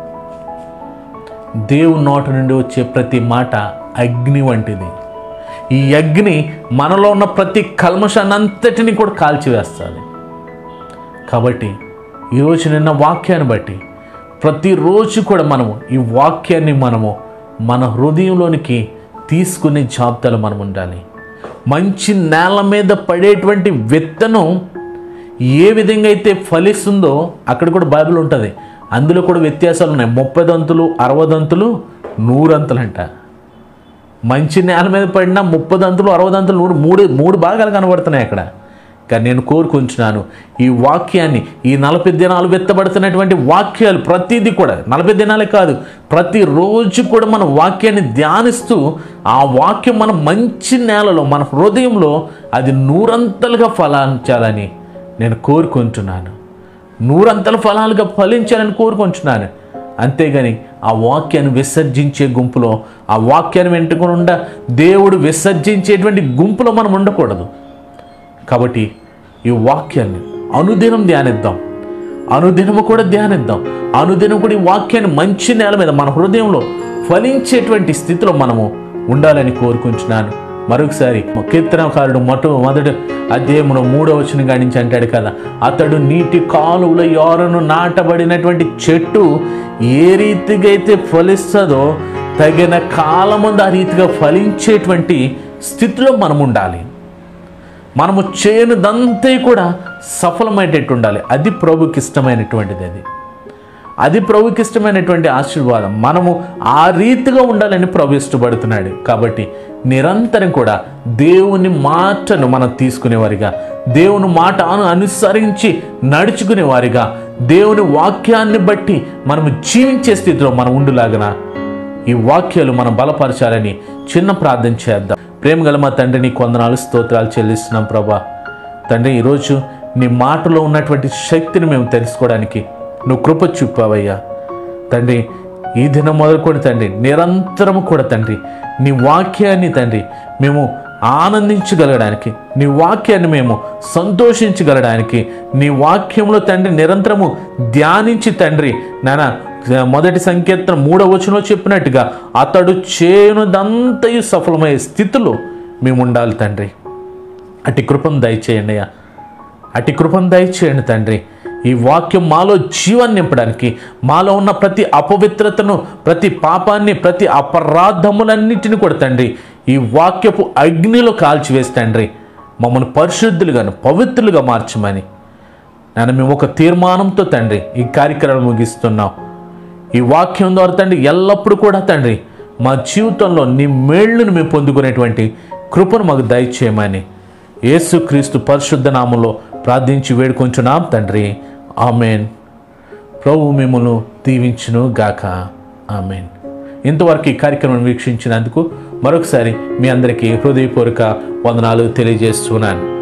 దేవుని నోట నుండి వచ్చే ప్రతి మాట అగ్ని వంటిది ఈ అగ్ని మనలో ఉన్న ప్రతి కల్మషాన్నంతటిని కూడా కాల్చివేస్తుంది కాబట్టి ఈరోజు నిన్న వాక్యాన్ని బట్టి ప్రతిరోజు కూడా మనము ఈ వాక్యాన్ని మనము మన హృదయంలోనికి తీసుకునే జాబితాలో మనం ఉండాలి మంచి నేల మీద పడేటువంటి విత్తనం ఏ విధంగా అయితే ఫలిస్తుందో అక్కడ కూడా బైబిల్ ఉంటుంది అందులో కూడా వ్యత్యాసాలు ఉన్నాయి ముప్పై దంతులు అరవై దంతులు నూరంతులు అంట మంచి నేల మీద పడిన ముప్పై దంతులు అరవై దంతులు నూరు మూడు మూడు భాగాలు కనబడుతున్నాయి అక్కడ కానీ నేను కోరుకుంటున్నాను ఈ వాక్యాన్ని ఈ నలభై దినాలు వెత్తబడుతున్నటువంటి వాక్యాలు ప్రతిదీ కూడా నలభై దినాలే కాదు ప్రతిరోజు కూడా మన వాక్యాన్ని ధ్యానిస్తూ ఆ వాక్యం మన మంచి నేలలో మన హృదయంలో అది నూరంతలుగా ఫలించాలని నేను కోరుకుంటున్నాను నూరంతల ఫలాలుగా ఫలించాలని కోరుకుంటున్నాను అంతేగాని ఆ వాక్యాన్ని విసర్జించే గుంపులో ఆ వాక్యాన్ని వెంటకుండా దేవుడు విసర్జించేటువంటి గుంపులో మనం ఉండకూడదు కాబట్టి ఈ వాక్యాన్ని అనుదినం ధ్యానిద్దాం అనుదినము కూడా ధ్యానిద్దాం అనుదినం కూడా ఈ వాక్యాన్ని మంచి నేల మీద మన హృదయంలో ఫలించేటువంటి స్థితిలో మనము ఉండాలని కోరుకుంటున్నాను మరొకసారి కీర్తనకారుడు మొట్ట మొదటి అధ్యాయమును మూడో వచ్చిన గాడించి అంటాడు కదా అతడు నీటి కాలువల యోరను నాటబడినటువంటి చెట్టు ఏ రీతిగా అయితే ఫలిస్తుందో తగిన కాలముందు ఆ రీతిగా ఫలించేటువంటి స్థితిలో మనం ఉండాలి మనము చేయనిదంతా కూడా సఫలమయ్యేటట్టు ఉండాలి అది ప్రభుకి ఇష్టమైనటువంటిది అది అది ప్రభుకి ఇష్టమైనటువంటి ఆశీర్వాదం మనము ఆ రీతిగా ఉండాలని ప్రభు ఇష్టపడుతున్నాడు కాబట్టి నిరంతరం కూడా దేవుని మాటను మనం తీసుకునేవారిగా దేవుని మాట అను అనుసరించి నడుచుకునేవారిగా దేవుని వాక్యాన్ని బట్టి మనము జీవించే స్థితిలో మనం ఉండులాగన ఈ వాక్యాలు మనం బలపరచాలని చిన్న ప్రార్థన చేద్దాం ప్రేమ గల మా తండ్రి నీ కొందనాలు స్తోత్రాలు చెల్లిస్తున్నాం ప్రభా తండ్రి ఈరోజు నీ మాటలో ఉన్నటువంటి శక్తిని మేము తెలుసుకోవడానికి నువ్వు కృప చూపావయ్యా తండ్రి ఈ దినం మొదలుకొని తండ్రి నిరంతరము కూడా తండ్రి నీ వాక్యాన్ని తండ్రి మేము ఆనందించగలగడానికి నీ వాక్యాన్ని మేము సంతోషించగలడానికి నీ వాక్యంలో తండ్రి నిరంతరము ధ్యానించి తండ్రి నాన్న మొదటి సంకీర్తన మూడవ వచనంలో చెప్పినట్టుగా అతడు చేయనుదంతయు సఫలమయ్యే స్థితిలో మేము ఉండాలి తండ్రి అటు కృపను దయచేయండి అయ్యా అటు కృపను దయచేయండి తండ్రి ఈ వాక్యం మాలో జీవాన్ని నింపడానికి మాలో ఉన్న ప్రతి అపవిత్రతను ప్రతి పాపాన్ని ప్రతి అపరాధములన్నిటిని కూడా తండ్రి ఈ వాక్యపు అగ్నిలో కాల్చివేసి తండ్రి మమ్మల్ని పరిశుద్ధులుగాను పవిత్రులుగా మార్చమని నేను మేము ఒక తీర్మానంతో తండ్రి ఈ కార్యక్రమం ముగిస్తున్నాం ఈ వాక్యం ద్వారా తండ్రి ఎల్లప్పుడూ కూడా తండ్రి మా జీవితంలో నీ మేళ్లను మేము పొందుకునేటువంటి కృపను మాకు దయచేయమని యేసుక్రీస్తు పరిశుద్ధ నామంలో ప్రార్థించి వేడుకొంచున్నాం తండ్రి ఆమెన్ ప్రభు మిమ్మల్ని దీవించును గాక ఆమెన్ ఇంతవరకు ఈ కార్యక్రమం వీక్షించినందుకు మరొకసారి మీ అందరికీ హృదయపూర్వక వందనాలు తెలియజేస్తున్నాను